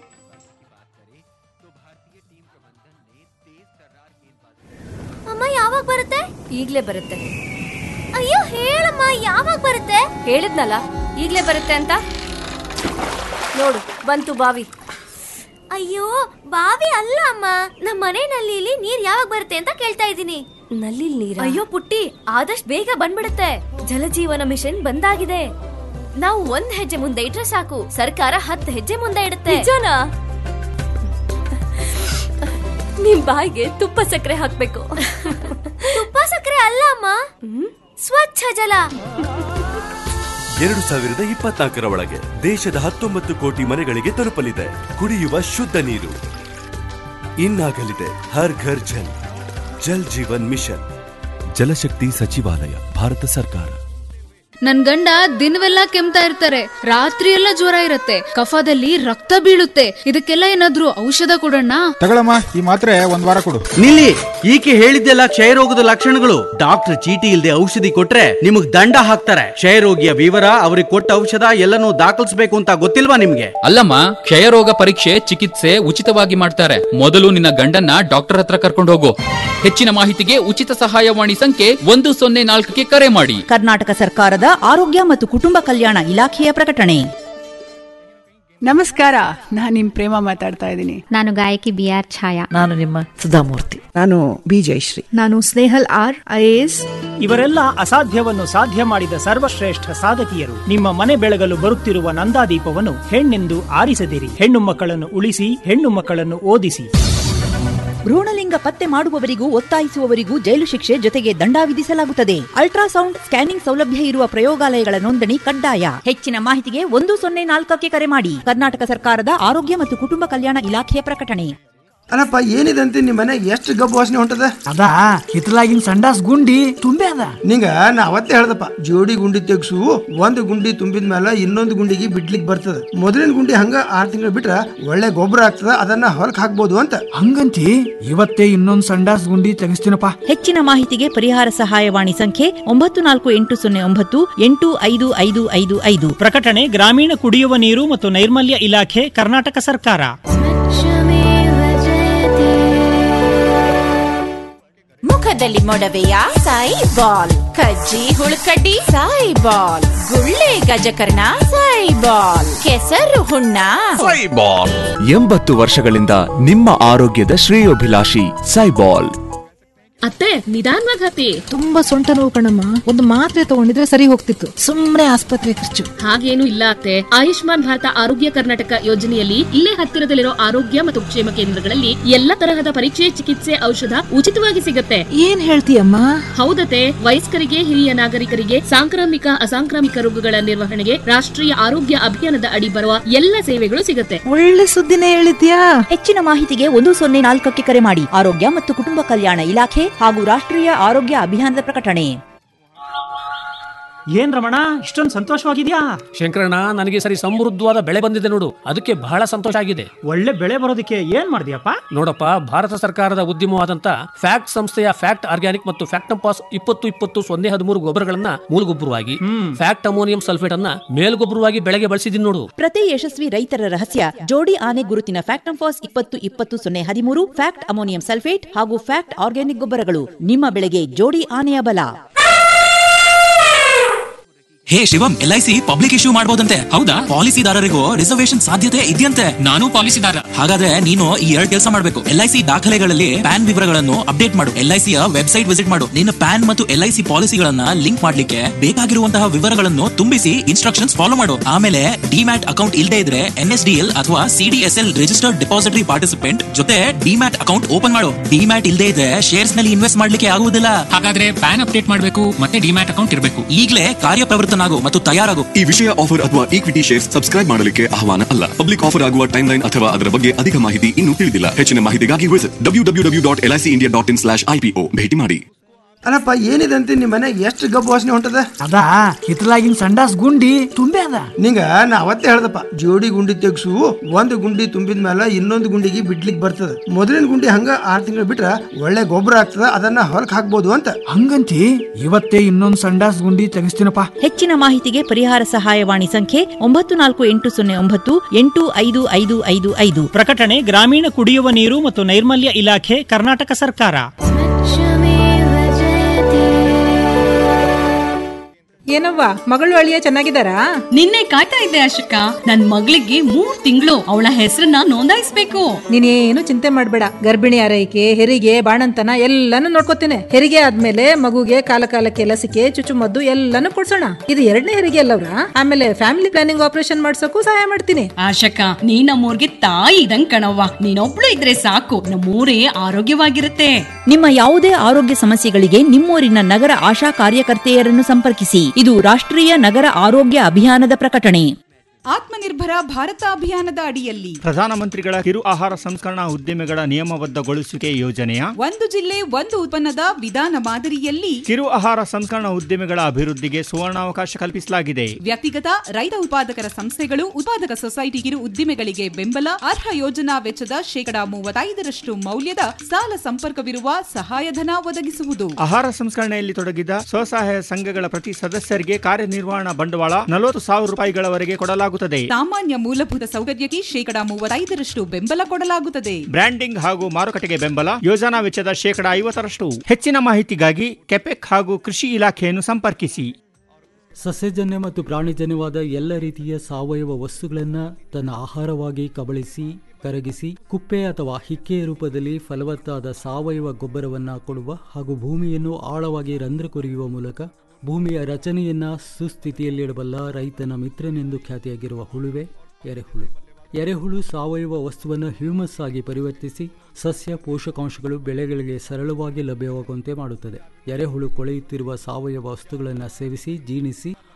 ಅಮ್ಮ ಯಾವಾಗ ಬರುತ್ತೆ ಈಗ್ಲೇ ಬರುತ್ತೆ ಅಯ್ಯೋ ಹೇಳಮ್ಮ ಯಾವಾಗ ಬರುತ್ತೆ ಹೇಳಿದ್ನಲ್ಲ ಈಗ್ಲೇ ಬರುತ್ತೆ ಅಂತ ನೋಡು ಬಂತು ಬಾವಿ ಅಯ್ಯೋ ಬಾವಿ ಅಲ್ಲ ಅಮ್ಮ ನಮ್ಮ ಮನೆ ನಲ್ಲಿಲಿ ನೀರ್ ಯಾವಾಗ ಬರುತ್ತೆ ಅಂತ ಕೇಳ್ತಾ ಇದ್ದೀನಿ ನಲ್ಲಿ ನೀರ ಅಯ್ಯೋ ಪುಟ್ಟಿ ಆದಷ್ಟು ಬೇಗ ಬಂದ್ಬಿಡುತ್ತೆ ಜಲಜೀವನ ಮಿಷನ್ ಬಂದಾಗಿದೆ ನಾವು ಒಂದ್ ಹೆಜ್ಜೆ ಮುಂದೆ ಇಟ್ರೆ ಸಾಕು ಸರ್ಕಾರ ಹತ್ತು ಹೆಜ್ಜೆ ಮುಂದೆ ಇಡುತ್ತೆ ನಿಜನಾ ನಿಮ್ ಬಾಯಿಗೆ ತುಪ್ಪ ಸಕ್ಕರೆ ಹಾಕ್ಬೇಕು ತುಪ್ಪ ಸಕ್ಕರೆ ಅಲ್ಲ ಅಮ್ಮ ಸ್ವಚ್ಛ ಜಲ ಎರಡು ಸಾವಿರದ ಇಪ್ಪತ್ನಾಲ್ಕರ ಒಳಗೆ ದೇಶದ ಹತ್ತೊಂಬತ್ತು ಕೋಟಿ ಮನೆಗಳಿಗೆ ತಲುಪಲಿದೆ ಕುಡಿಯುವ ಶುದ್ಧ ನೀರು ಇನ್ನಾಗಲಿದೆ ಹರ್ ಘರ್ ಜಲ್ ಜಲ್ ಜೀವನ್ ಮಿಷನ್ ಜಲಶಕ್ತಿ ಸಚಿವಾಲಯ ಭಾರತ ಸರ್ಕಾರ ನನ್ ಗಂಡ ದಿನವೆಲ್ಲ ಕೆಮ್ತಾ ಇರ್ತಾರೆ ರಾತ್ರಿ ಎಲ್ಲ ಜ್ವರ ಇರತ್ತೆ ಕಫದಲ್ಲಿ ರಕ್ತ ಬೀಳುತ್ತೆ ಇದಕ್ಕೆಲ್ಲ ಏನಾದ್ರೂ ಔಷಧ ಕೊಡೋಣ ತಗೊಳಮ್ಮ ಈ ಮಾತ್ರೆ ಒಂದ್ ವಾರ ಕೊಡು ನಿಲ್ಲಿ ಈಕೆ ಹೇಳಿದ್ದೆಲ್ಲ ಕ್ಷಯರೋಗದ ಲಕ್ಷಣಗಳು ಡಾಕ್ಟರ್ ಚೀಟಿ ಇಲ್ಲದೆ ಔಷಧಿ ಕೊಟ್ರೆ ನಿಮಗ್ ದಂಡ ಹಾಕ್ತಾರೆ ಕ್ಷಯರೋಗಿಯ ವಿವರ ಅವ್ರಿಗೆ ಕೊಟ್ಟ ಔಷಧ ಎಲ್ಲನೂ ದಾಖಲಿಸಬೇಕು ಅಂತ ಗೊತ್ತಿಲ್ವಾ ನಿಮ್ಗೆ ಅಲ್ಲಮ್ಮ ಕ್ಷಯರೋಗ ಪರೀಕ್ಷೆ ಚಿಕಿತ್ಸೆ ಉಚಿತವಾಗಿ ಮಾಡ್ತಾರೆ ಮೊದಲು ನಿನ್ನ ಗಂಡನ್ನ ಡಾಕ್ಟರ್ ಹತ್ರ ಕರ್ಕೊಂಡು ಹೋಗು ಹೆಚ್ಚಿನ ಮಾಹಿತಿಗೆ ಉಚಿತ ಸಹಾಯವಾಣಿ ಸಂಖ್ಯೆ ಒಂದು ಸೊನ್ನೆ ನಾಲ್ಕಕ್ಕೆ ಕರೆ ಮಾಡಿ ಕರ್ನಾಟಕ ಸರ್ಕಾರದ ಆರೋಗ್ಯ ಮತ್ತು ಕುಟುಂಬ ಕಲ್ಯಾಣ ಇಲಾಖೆಯ ಪ್ರಕಟಣೆ ನಮಸ್ಕಾರ ನಾನು ನಿಮ್ ಪ್ರೇಮ ಮಾತಾಡ್ತಾ ಇದ್ದೀನಿ ನಾನು ಗಾಯಕಿ ಬಿ ಆರ್ ಛಾಯಾ ನಾನು ನಿಮ್ಮ ಸುಧಾಮೂರ್ತಿ ನಾನು ಬಿ ಜಯಶ್ರೀ ನಾನು ಸ್ನೇಹಲ್ ಆರ್ ಐಎಎಸ್ ಇವರೆಲ್ಲ ಅಸಾಧ್ಯವನ್ನು ಸಾಧ್ಯ ಮಾಡಿದ ಸರ್ವಶ್ರೇಷ್ಠ ಸಾಧಕಿಯರು ನಿಮ್ಮ ಮನೆ ಬೆಳಗಲು ಬರುತ್ತಿರುವ ನಂದಾದೀಪವನ್ನು ಹೆಣ್ಣೆಂದು ಆರಿಸದಿರಿ ಹೆಣ್ಣು ಮಕ್ಕಳನ್ನು ಉಳಿಸಿ ಹೆಣ್ಣು ಮಕ್ಕಳನ್ನು ಓದಿಸಿ ಭ್ರೂಣಲಿಂಗ ಪತ್ತೆ ಮಾಡುವವರಿಗೂ ಒತ್ತಾಯಿಸುವವರಿಗೂ ಜೈಲು ಶಿಕ್ಷೆ ಜೊತೆಗೆ ದಂಡ ವಿಧಿಸಲಾಗುತ್ತದೆ ಅಲ್ಟ್ರಾಸೌಂಡ್ ಸ್ಕ್ಯಾನಿಂಗ್ ಸೌಲಭ್ಯ ಇರುವ ಪ್ರಯೋಗಾಲಯಗಳ ನೋಂದಣಿ ಕಡ್ಡಾಯ ಹೆಚ್ಚಿನ ಮಾಹಿತಿಗೆ ಒಂದು ಸೊನ್ನೆ ನಾಲ್ಕಕ್ಕೆ ಕರೆ ಮಾಡಿ ಕರ್ನಾಟಕ ಸರ್ಕಾರದ ಆರೋಗ್ಯ ಮತ್ತು ಕುಟುಂಬ ಕಲ್ಯಾಣ ಇಲಾಖೆಯ ಪ್ರಕಟಣೆ ಅಲ್ಲಪ್ಪ ಏನಿದೆ ಅಂತ ನಿಮ್ಮ ಮನೆ ಎಷ್ಟು ಗಬ್ಬು ವಾಸನೆ ಹೊಂಟದ ಅದ ಹಿತ್ತಲಾಗಿನ ಸಂಡಾಸ್ ಗುಂಡಿ ತುಂಬೆ ಅದ ನಿಂಗ ನಾ ಅವತ್ತೇ ಹೇಳ್ದಪ್ಪ ಜೋಡಿ ಗುಂಡಿ ತೆಗ್ಸು ಒಂದು ಗುಂಡಿ ತುಂಬಿದ ಮೇಲೆ ಇನ್ನೊಂದು ಗುಂಡಿಗೆ ಬಿಡ್ಲಿಕ್ ಬರ್ತದ ಮೊದಲಿನ ಗುಂಡಿ ಹಂಗ ಆರ್ ತಿಂಗಳು ಬಿಟ್ರ ಒಳ್ಳೆ ಗೊಬ್ಬರ ಆಗ್ತದ ಅದನ್ನ ಹೊಲಕ್ ಹಾಕ್ಬೋದು ಅಂತ ಹಂಗಂತಿ ಇವತ್ತೇ ಇನ್ನೊಂದ್ ಸಂಡಾಸ್ ಗುಂಡಿ ತೆಗಿಸ್ತೀನಪ್ಪ ಹೆಚ್ಚಿನ ಮಾಹಿತಿಗೆ ಪರಿಹಾರ ಸಹಾಯವಾಣಿ ಸಂಖ್ಯೆ ಒಂಬತ್ತು ನಾಲ್ಕು ಎಂಟು ಸೊನ್ನೆ ಒಂಬತ್ತು ಎಂಟು ಐದು ಐದು ಐದು ಐದು ಪ್ರಕಟಣೆ ಗ್ರಾಮೀಣ ಕುಡಿಯುವ ನೀರು ಮತ್ತು ನೈರ್ಮಲ್ಯ ಇಲಾಖೆ ಕರ್ನಾಟಕ ಸರ್ಕಾರ ಮುಖದಲ್ಲಿ ಮೊಡವೆಯ ಸಾಯಿ ಬಾಲ್ ಕಜ್ಜಿ ಹುಳುಕಡ್ಡಿ ಸಾಯಿ ಬಾಲ್ ಗುಳ್ಳೆ ಗಜಕರ್ಣ ಸಾಯಿ ಬಾಲ್ ಕೆಸರು ಹುಣ್ಣ ಸೈಬಾಲ್ ಎಂಬತ್ತು ವರ್ಷಗಳಿಂದ ನಿಮ್ಮ ಆರೋಗ್ಯದ ಶ್ರೇಯೋಭಿಲಾಷಿ ಸೈಬಾಲ್ ಅತ್ತೆ ನಿಧಾನವಾಗಿ ಹತ್ತಿ ತುಂಬಾ ಸೊಂಟ ನೋವು ಕಣಮ್ಮ ಒಂದು ಮಾತ್ರೆ ತಗೊಂಡಿದ್ರೆ ಸರಿ ಹೋಗ್ತಿತ್ತು ಸುಮ್ನೆ ಆಸ್ಪತ್ರೆ ಖರ್ಚು ಹಾಗೇನು ಇಲ್ಲ ಅತ್ತೆ ಆಯುಷ್ಮಾನ್ ಭಾರತ ಆರೋಗ್ಯ ಕರ್ನಾಟಕ ಯೋಜನೆಯಲ್ಲಿ ಇಲ್ಲೇ ಹತ್ತಿರದಲ್ಲಿರೋ ಆರೋಗ್ಯ ಮತ್ತು ಕ್ಷೇಮ ಕೇಂದ್ರಗಳಲ್ಲಿ ಎಲ್ಲ ತರಹದ ಪರೀಕ್ಷೆ ಚಿಕಿತ್ಸೆ ಔಷಧ ಉಚಿತವಾಗಿ ಸಿಗುತ್ತೆ ಏನ್ ಹೇಳ್ತೀಯಮ್ಮ ಹೌದತೆ ವಯಸ್ಕರಿಗೆ ಹಿರಿಯ ನಾಗರಿಕರಿಗೆ ಸಾಂಕ್ರಾಮಿಕ ಅಸಾಂಕ್ರಾಮಿಕ ರೋಗಗಳ ನಿರ್ವಹಣೆಗೆ ರಾಷ್ಟ್ರೀಯ ಆರೋಗ್ಯ ಅಭಿಯಾನದ ಅಡಿ ಬರುವ ಎಲ್ಲ ಸೇವೆಗಳು ಸಿಗುತ್ತೆ ಒಳ್ಳೆ ಸುದ್ದಿನೇ ಹೇಳಿದ್ಯಾ ಹೆಚ್ಚಿನ ಮಾಹಿತಿಗೆ ಒಂದು ಸೊನ್ನೆ ನಾಲ್ಕಕ್ಕೆ ಕರೆ ಮಾಡಿ ಆರೋಗ್ಯ ಮತ್ತು ಕುಟುಂಬ ಕಲ್ಯಾಣ ಇಲಾಖೆ ಹಾಗೂ ರಾಷ್ಟ್ರೀಯ ಆರೋಗ್ಯ ಅಭಿಯಾನದ ಪ್ರಕಟಣೆ ಏನ್ ರಮಣ ಇಷ್ಟೊಂದು ಸಂತೋಷವಾಗಿದ್ಯಾ ಶಂಕರಣ್ಣ ನನಗೆ ಈ ಸರಿ ಸಮೃದ್ಧವಾದ ಬೆಳೆ ಬಂದಿದೆ ನೋಡು ಅದಕ್ಕೆ ಬಹಳ ಸಂತೋಷ ಆಗಿದೆ ಒಳ್ಳೆ ಬೆಳೆ ಬರೋದಕ್ಕೆ ಏನ್ ಮಾಡಿದ್ಯಪ್ಪ ನೋಡಪ್ಪ ಭಾರತ ಸರ್ಕಾರದ ಉದ್ಯಮವಾದಂತ ಫ್ಯಾಕ್ಟ್ ಸಂಸ್ಥೆಯ ಫ್ಯಾಕ್ಟ್ ಆರ್ಗ್ಯಾನಿಕ್ ಮತ್ತು ಫ್ಯಾಕ್ಟಂಪಾಸ್ ಇಪ್ಪತ್ತು ಇಪ್ಪತ್ತು ಸೊನ್ನೆ ಹದಿಮೂರು ಗೊಬ್ಬರಗಳನ್ನ ಮೂಲಗೊಬ್ಬರವಾಗಿ ಫ್ಯಾಕ್ಟ್ ಅಮೋನಿಯಂ ಸಲ್ಫೇಟ್ ಅನ್ನ ಮೇಲ್ಗೊಬ್ಬರವಾಗಿ ಬೆಳೆಗೆ ಬಳಸಿದೀನಿ ನೋಡು ಪ್ರತಿ ಯಶಸ್ವಿ ರೈತರ ರಹಸ್ಯ ಜೋಡಿ ಆನೆ ಗುರುತಿನ ಫ್ಯಾಕ್ಟಂಫಾಸ್ ಇಪ್ಪತ್ತು ಇಪ್ಪತ್ತು ಸೊನ್ನೆ ಹದಿಮೂರು ಫ್ಯಾಕ್ಟ್ ಅಮೋನಿಯಂ ಸಲ್ಫೇಟ್ ಹಾಗೂ ಫ್ಯಾಕ್ಟ್ ಆರ್ಗ್ಯಾನಿಕ್ ಗೊಬ್ಬರಗಳು ನಿಮ್ಮ ಬೆಳೆಗೆ ಜೋಡಿ ಆನೆಯ ಬಲ ಹೇ Shivam L I C public issue ಮಾಡಬಹುದಂತೆ ಹೌದಾ ಪಾಲಿಸಿದಾರರಿಗೂ ರಿಸರ್ವೇಶನ್ ಸಾಧ್ಯತೆ ಇದೆಯಂತೆ ನಾನು ಪಾಲಿಸಿದಾರ ಹಾಗಾದ್ರೆ ನೀನು ಈ ಎರಡು ಕೆಲಸ ಮಾಡಬೇಕು ಎಲ್ ಐ ಸಿ ದಾಖಲೆಗಳಲ್ಲಿ ಪ್ಯಾನ್ ವಿವರಗಳನ್ನು ಅಪ್ಡೇಟ್ ಮಾಡು ಎಲ್ ಐ ಸಿಯ ವೆಬ್ಸೈಟ್ ವಿಸಿಟ್ ಮಾಡು ನಿನ್ನ ಪ್ಯಾನ್ ಮತ್ತು ಎಲ್ ಐ ಸಿ ಪಾಲಿಸಿಗಳನ್ನ ಲಿಂಕ್ ಮಾಡ್ಲಿಕ್ಕೆ ಬೇಕಾಗಿರುವಂತಹ ವಿವರಗಳನ್ನು ತುಂಬಿಸಿ ಇನ್ಸ್ಟ್ರಕ್ಷನ್ಸ್ ಫಾಲೋ ಮಾಡು ಆಮೇಲೆ ಡಿಮ್ಯಾಟ್ ಅಕೌಂಟ್ ಇಲ್ಲದೆ ಇದ್ರೆ ಎನ್ ಎಸ್ ಡಿ ಎಲ್ ಅಥವಾ ಸಿಡಿಎಸ್ಎಲ್ ರಿಜಿಸ್ಟರ್ಡ್ ಡಿಪಾಸಿಟರಿ ಪಾರ್ಟಿಸಿಪೆಂಟ್ ಜೊತೆ ಡಿಮ್ಯಾಟ್ ಅಕೌಂಟ್ ಓಪನ್ ಮಾಡು ಡಿಮ್ಯಾಟ್ ಇಲ್ಲದೆ ಇದ್ರೆ ಶೇರ್ಸ್ ನಲ್ಲಿ ಇನ್ವೆಸ್ಟ್ ಮಾಡ್ಲಿಕ್ಕೆ ಆಗುವುದಿಲ್ಲ ಹಾಗಾದ್ರೆ ಪ್ಯಾನ್ ಅಪ್ಡೇಟ್ ಮಾಡಬೇಕು ಮತ್ತೆ ಡಿಮ್ಯಾಟ್ ಅಕೌಂಟ್ ಇರಬೇಕು ಈಗಲೇ ಕಾರ್ಯಪ್ರವೃತ್ತನಾಗು ಮತ್ತು ತಯಾರಾಗು ಈ ವಿಷಯ ಆಫರ್ ಅಥವಾ ಈಕ್ವಿಟಿ ಶೇರ್ ಸಬ್ಸ್ಕ್ರೈಬ್ ಮಾಡಲಿಕ್ಕೆ ಆಹ್ವಾನ ಅಲ್ಲ ಪಬ್ಲಿಕ್ ಆಫರ್ ಆಗುವ ಟೈಮ್ ಲೈನ್ ಅಥವಾ ಅದರ ಬಗ್ಗೆ ಅಧಿಕ ಮಾಹಿತಿ ಇನ್ನೂ ತಿಳಿದಿಲ್ಲ ಹೆಚ್ಚಿನ ಮಾಹಿತಿಗಾಗಿ visit W W W dot L I C India dot in slash IPO ಭೇಟಿ ಮಾಡಿ ಅಲ್ಲಪ್ಪ ಏನಿದೆ ಅಂತ ನಿಮ್ಮ ಮನೆ ಎಷ್ಟು ಗಬ್ಬು ವಾಸನೆ ಹೊಂಟದ ಅದ ಹಿತ್ತಲಾಗಿನ ಸಂಡಾಸ್ ಗುಂಡಿ ತುಂಬೆ ಅದ ನಿಂಗ ನಾ ಅವತ್ತೇ ಹೇಳ್ದಪ್ಪ ಜೋಡಿ ಗುಂಡಿ ತೆಗ್ಸು ಒಂದು ಗುಂಡಿ ತುಂಬಿದ ಮೇಲೆ ಇನ್ನೊಂದು ಗುಂಡಿಗೆ ಬಿಡ್ಲಿಕ್ ಬರ್ತದ ಮೊದಲಿನ ಗುಂಡಿ ಹಂಗ ಆರ್ ತಿಂಗಳು ಬಿಟ್ರ ಒಳ್ಳೆ ಗೊಬ್ಬರ ಆಗ್ತದ ಅದನ್ನ ಹೊಲಕ್ ಹಾಕ್ಬೋದು ಅಂತ ಹಂಗಂತಿ ಇವತ್ತೇ ಇನ್ನೊಂದ್ ಸಂಡಾಸ್ ಗುಂಡಿ ತೆಗಿಸ್ತೀನಪ್ಪ ಹೆಚ್ಚಿನ ಮಾಹಿತಿಗೆ ಪರಿಹಾರ ಸಹಾಯವಾಣಿ ಸಂಖ್ಯೆ ಒಂಬತ್ತು ನಾಲ್ಕು ಎಂಟು ಸೊನ್ನೆ ಒಂಬತ್ತು ಎಂಟು ಐದು ಐದು ಐದು ಐದು ಪ್ರಕಟಣೆ ಗ್ರಾಮೀಣ ಕುಡಿಯುವ ನೀರು ಮತ್ತು ನೈರ್ಮಲ್ಯ ಇಲಾಖೆ ಕರ್ನಾಟಕ ಸರ್ಕಾರ ಏನವ್ವ ಮಗಳು ಅಳಿಯ ಚೆನ್ನಾಗಿದ್ದಾರಾ ನಿನ್ನೆ ಕಾಯ್ತಾ ಇದ್ದೆ ಅಶೋಕ ನನ್ ಮಗಳಿಗೆ ಮೂರ್ ತಿಂಗಳು ಅವಳ ಹೆಸರನ್ನ ನೋಂದಾಯಿಸ್ಬೇಕು ನೀನೇನು ಚಿಂತೆ ಮಾಡಬೇಡ ಗರ್ಭಿಣಿ ಆರೈಕೆ ಹೆರಿಗೆ ಬಾಣಂತನ ಎಲ್ಲಾನು ನೋಡ್ಕೋತೇನೆ ಹೆರಿಗೆ ಆದ್ಮೇಲೆ ಮಗುಗೆ ಕಾಲ ಕಾಲಕ್ಕೆ ಲಸಿಕೆ ಚುಚ್ಚುಮದ್ದು ಎಲ್ಲಾನು ಕೊಡ್ಸೋಣ ಇದು ಎರಡನೇ ಹೆರಿಗೆ ಅಲ್ಲವ್ರ ಆಮೇಲೆ ಫ್ಯಾಮಿಲಿ ಪ್ಲಾನಿಂಗ್ ಆಪರೇಷನ್ ಮಾಡ್ಸೋಕು ಸಹಾಯ ಮಾಡ್ತೀನಿ ಆಶಕ ನೀ ನಮ್ಮೂರ್ಗೆ ತಾಯಿ ಇದಂಗ್ ಕಣವ್ವ ನೀನೊಬ್ಳು ಇದ್ರೆ ಸಾಕು ನಮ್ಮೂರೇ ಆರೋಗ್ಯವಾಗಿರುತ್ತೆ ನಿಮ್ಮ ಯಾವುದೇ ಆರೋಗ್ಯ ಸಮಸ್ಯೆಗಳಿಗೆ ನಿಮ್ಮೂರಿನ ನಗರ ಆಶಾ ಕಾರ್ಯಕರ್ತೆಯರನ್ನು ಸಂಪರ್ಕಿಸಿ ಇದು ರಾಷ್ಟ್ರೀಯ ನಗರ ಆರೋಗ್ಯ ಅಭಿಯಾನದ ಪ್ರಕಟಣೆ ಆತ್ಮನಿರ್ಭರ ಭಾರತ ಅಭಿಯಾನದ ಅಡಿಯಲ್ಲಿ ಪ್ರಧಾನಮಂತ್ರಿಗಳ ಕಿರು ಆಹಾರ ಸಂಸ್ಕರಣಾ ಉದ್ಯಮಿಗಳ ನಿಯಮಬದ್ಧಗೊಳಿಸುವಿಕೆ ಯೋಜನೆಯ ಒಂದು ಜಿಲ್ಲೆ ಒಂದು ಉತ್ಪನ್ನದ ವಿಧಾನ ಮಾದರಿಯಲ್ಲಿ ಕಿರು ಆಹಾರ ಸಂಸ್ಕರಣಾ ಉದ್ಯಮಿಗಳ ಅಭಿವೃದ್ಧಿಗೆ ಸುವರ್ಣಾವಕಾಶ ಕಲ್ಪಿಸಲಾಗಿದೆ ವ್ಯಕ್ತಿಗತ ರೈತ ಉತ್ಪಾದಕರ ಸಂಸ್ಥೆಗಳು ಉತ್ಪಾದಕ ಸೊಸೈಟಿ ಕಿರು ಉದ್ದಿಮೆಗಳಿಗೆ ಬೆಂಬಲ ಅರ್ಹ ಯೋಜನಾ ವೆಚ್ಚದ ಶೇಕಡಾ ಮೂವತ್ತೈದರಷ್ಟು ಮೌಲ್ಯದ ಸಾಲ ಸಂಪರ್ಕವಿರುವ ಸಹಾಯಧನ ಒದಗಿಸುವುದು ಆಹಾರ ಸಂಸ್ಕರಣೆಯಲ್ಲಿ ತೊಡಗಿದ ಸ್ವಸಹಾಯ ಸಂಘಗಳ ಪ್ರತಿ ಸದಸ್ಯರಿಗೆ ಕಾರ್ಯನಿರ್ವಹಣಾ ಬಂಡವಾಳ ನಲವತ್ತು ಸಾವಿರ ರೂಪಾಯಿಗಳವರೆಗೆ ಕೊಡಲಾಗುತ್ತದೆ ಸಾಮಾನ್ಯ ಮೂಲಭೂತ ಸೌಕರ್ಯಕ್ಕೆ ಶೇಕಡಾ ಮೂವತ್ತೈದರಷ್ಟು ಬೆಂಬಲ ಕೊಡಲಾಗುತ್ತದೆ ಬ್ರ್ಯಾಂಡಿಂಗ್ ಹಾಗೂ ಮಾರುಕಟ್ಟೆಗೆ ಬೆಂಬಲ ಯೋಜನಾ ವೆಚ್ಚದ ಶೇಕಡಾ ಐವತ್ತರಷ್ಟು ಹೆಚ್ಚಿನ ಮಾಹಿತಿಗಾಗಿ ಕೆಪೆಕ್ ಹಾಗೂ ಕೃಷಿ ಇಲಾಖೆಯನ್ನು ಸಂಪರ್ಕಿಸಿ ಸಸ್ಯಜನ್ಯ ಮತ್ತು ಪ್ರಾಣಿಜನ್ಯವಾದ ಎಲ್ಲ ರೀತಿಯ ಸಾವಯವ ವಸ್ತುಗಳನ್ನು ತನ್ನ ಆಹಾರವಾಗಿ ಕಬಳಿಸಿ ಕರಗಿಸಿ ಕುಪ್ಪೆ ಅಥವಾ ಹಿಕ್ಕೆಯ ರೂಪದಲ್ಲಿ ಫಲವತ್ತಾದ ಸಾವಯವ ಗೊಬ್ಬರವನ್ನು ಕೊಡುವ ಹಾಗೂ ಭೂಮಿಯನ್ನು ಆಳವಾಗಿ ರಂಧ್ರ ಕೊರೆಯುವ ಮೂಲಕ ಭೂಮಿಯ ರಚನೆಯನ್ನ ಸುಸ್ಥಿತಿಯಲ್ಲಿಡಬಲ್ಲ ರೈತನ ಮಿತ್ರನೆಂದು ಖ್ಯಾತಿಯಾಗಿರುವ ಹುಳುವೆ ಎರೆಹುಳು ಎರೆಹುಳು ಸಾವಯವ ವಸ್ತುವನ್ನು ಹ್ಯೂಮಸ್ ಆಗಿ ಪರಿವರ್ತಿಸಿ ಸಸ್ಯ ಪೋಷಕಾಂಶಗಳು ಬೆಳೆಗಳಿಗೆ ಸರಳವಾಗಿ ಲಭ್ಯವಾಗುವಂತೆ ಮಾಡುತ್ತದೆ ಎರೆಹುಳು ಕೊಳೆಯುತ್ತಿರುವ ಸಾವಯವ ವಸ್ತುಗಳನ್ನು ಸೇವಿಸಿ ಜೀರ್ಣಿಸಿ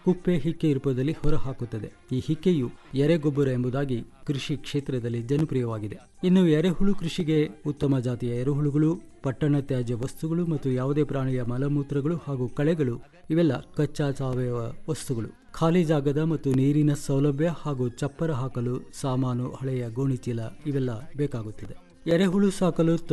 ಕುಪ್ಪೆ ಹಿಕ್ಕೆ ರೂಪದಲ್ಲಿ ಹೊರಹಾಕುತ್ತದೆ ಈ ಹಿಕ್ಕೆಯು ಎರೆಗೊಬ್ಬರ ಎಂಬುದಾಗಿ ಕೃಷಿ ಕ್ಷೇತ್ರದಲ್ಲಿ ಜನಪ್ರಿಯವಾಗಿದೆ ಇನ್ನು ಎರೆಹುಳು ಕೃಷಿಗೆ ಉತ್ತಮ ಜಾತಿಯ ಎರೆಹುಳುಗಳು ಪಟ್ಟಣ ತ್ಯಾಜ್ಯ ವಸ್ತುಗಳು ಮತ್ತು ಯಾವುದೇ ಪ್ರಾಣಿಯ ಮಲಮೂತ್ರಗಳು ಹಾಗೂ ಕಳೆಗಳು ಇವೆಲ್ಲ ಕಚ್ಚಾ ಸಾವಯವ ವಸ್ತುಗಳು ಖಾಲಿ ಜಾಗದ ಮತ್ತು ನೀರಿನ ಸೌಲಭ್ಯ ಹಾಗೂ ಚಪ್ಪರ ಹಾಕಲು ಸಾಮಾನು ಹಳೆಯ ಗೋಣಿಚೀಲ ಇವೆಲ್ಲ ಬೇಕಾಗುತ್ತದೆ ಎರೆಹುಳು ಸಾಕಲು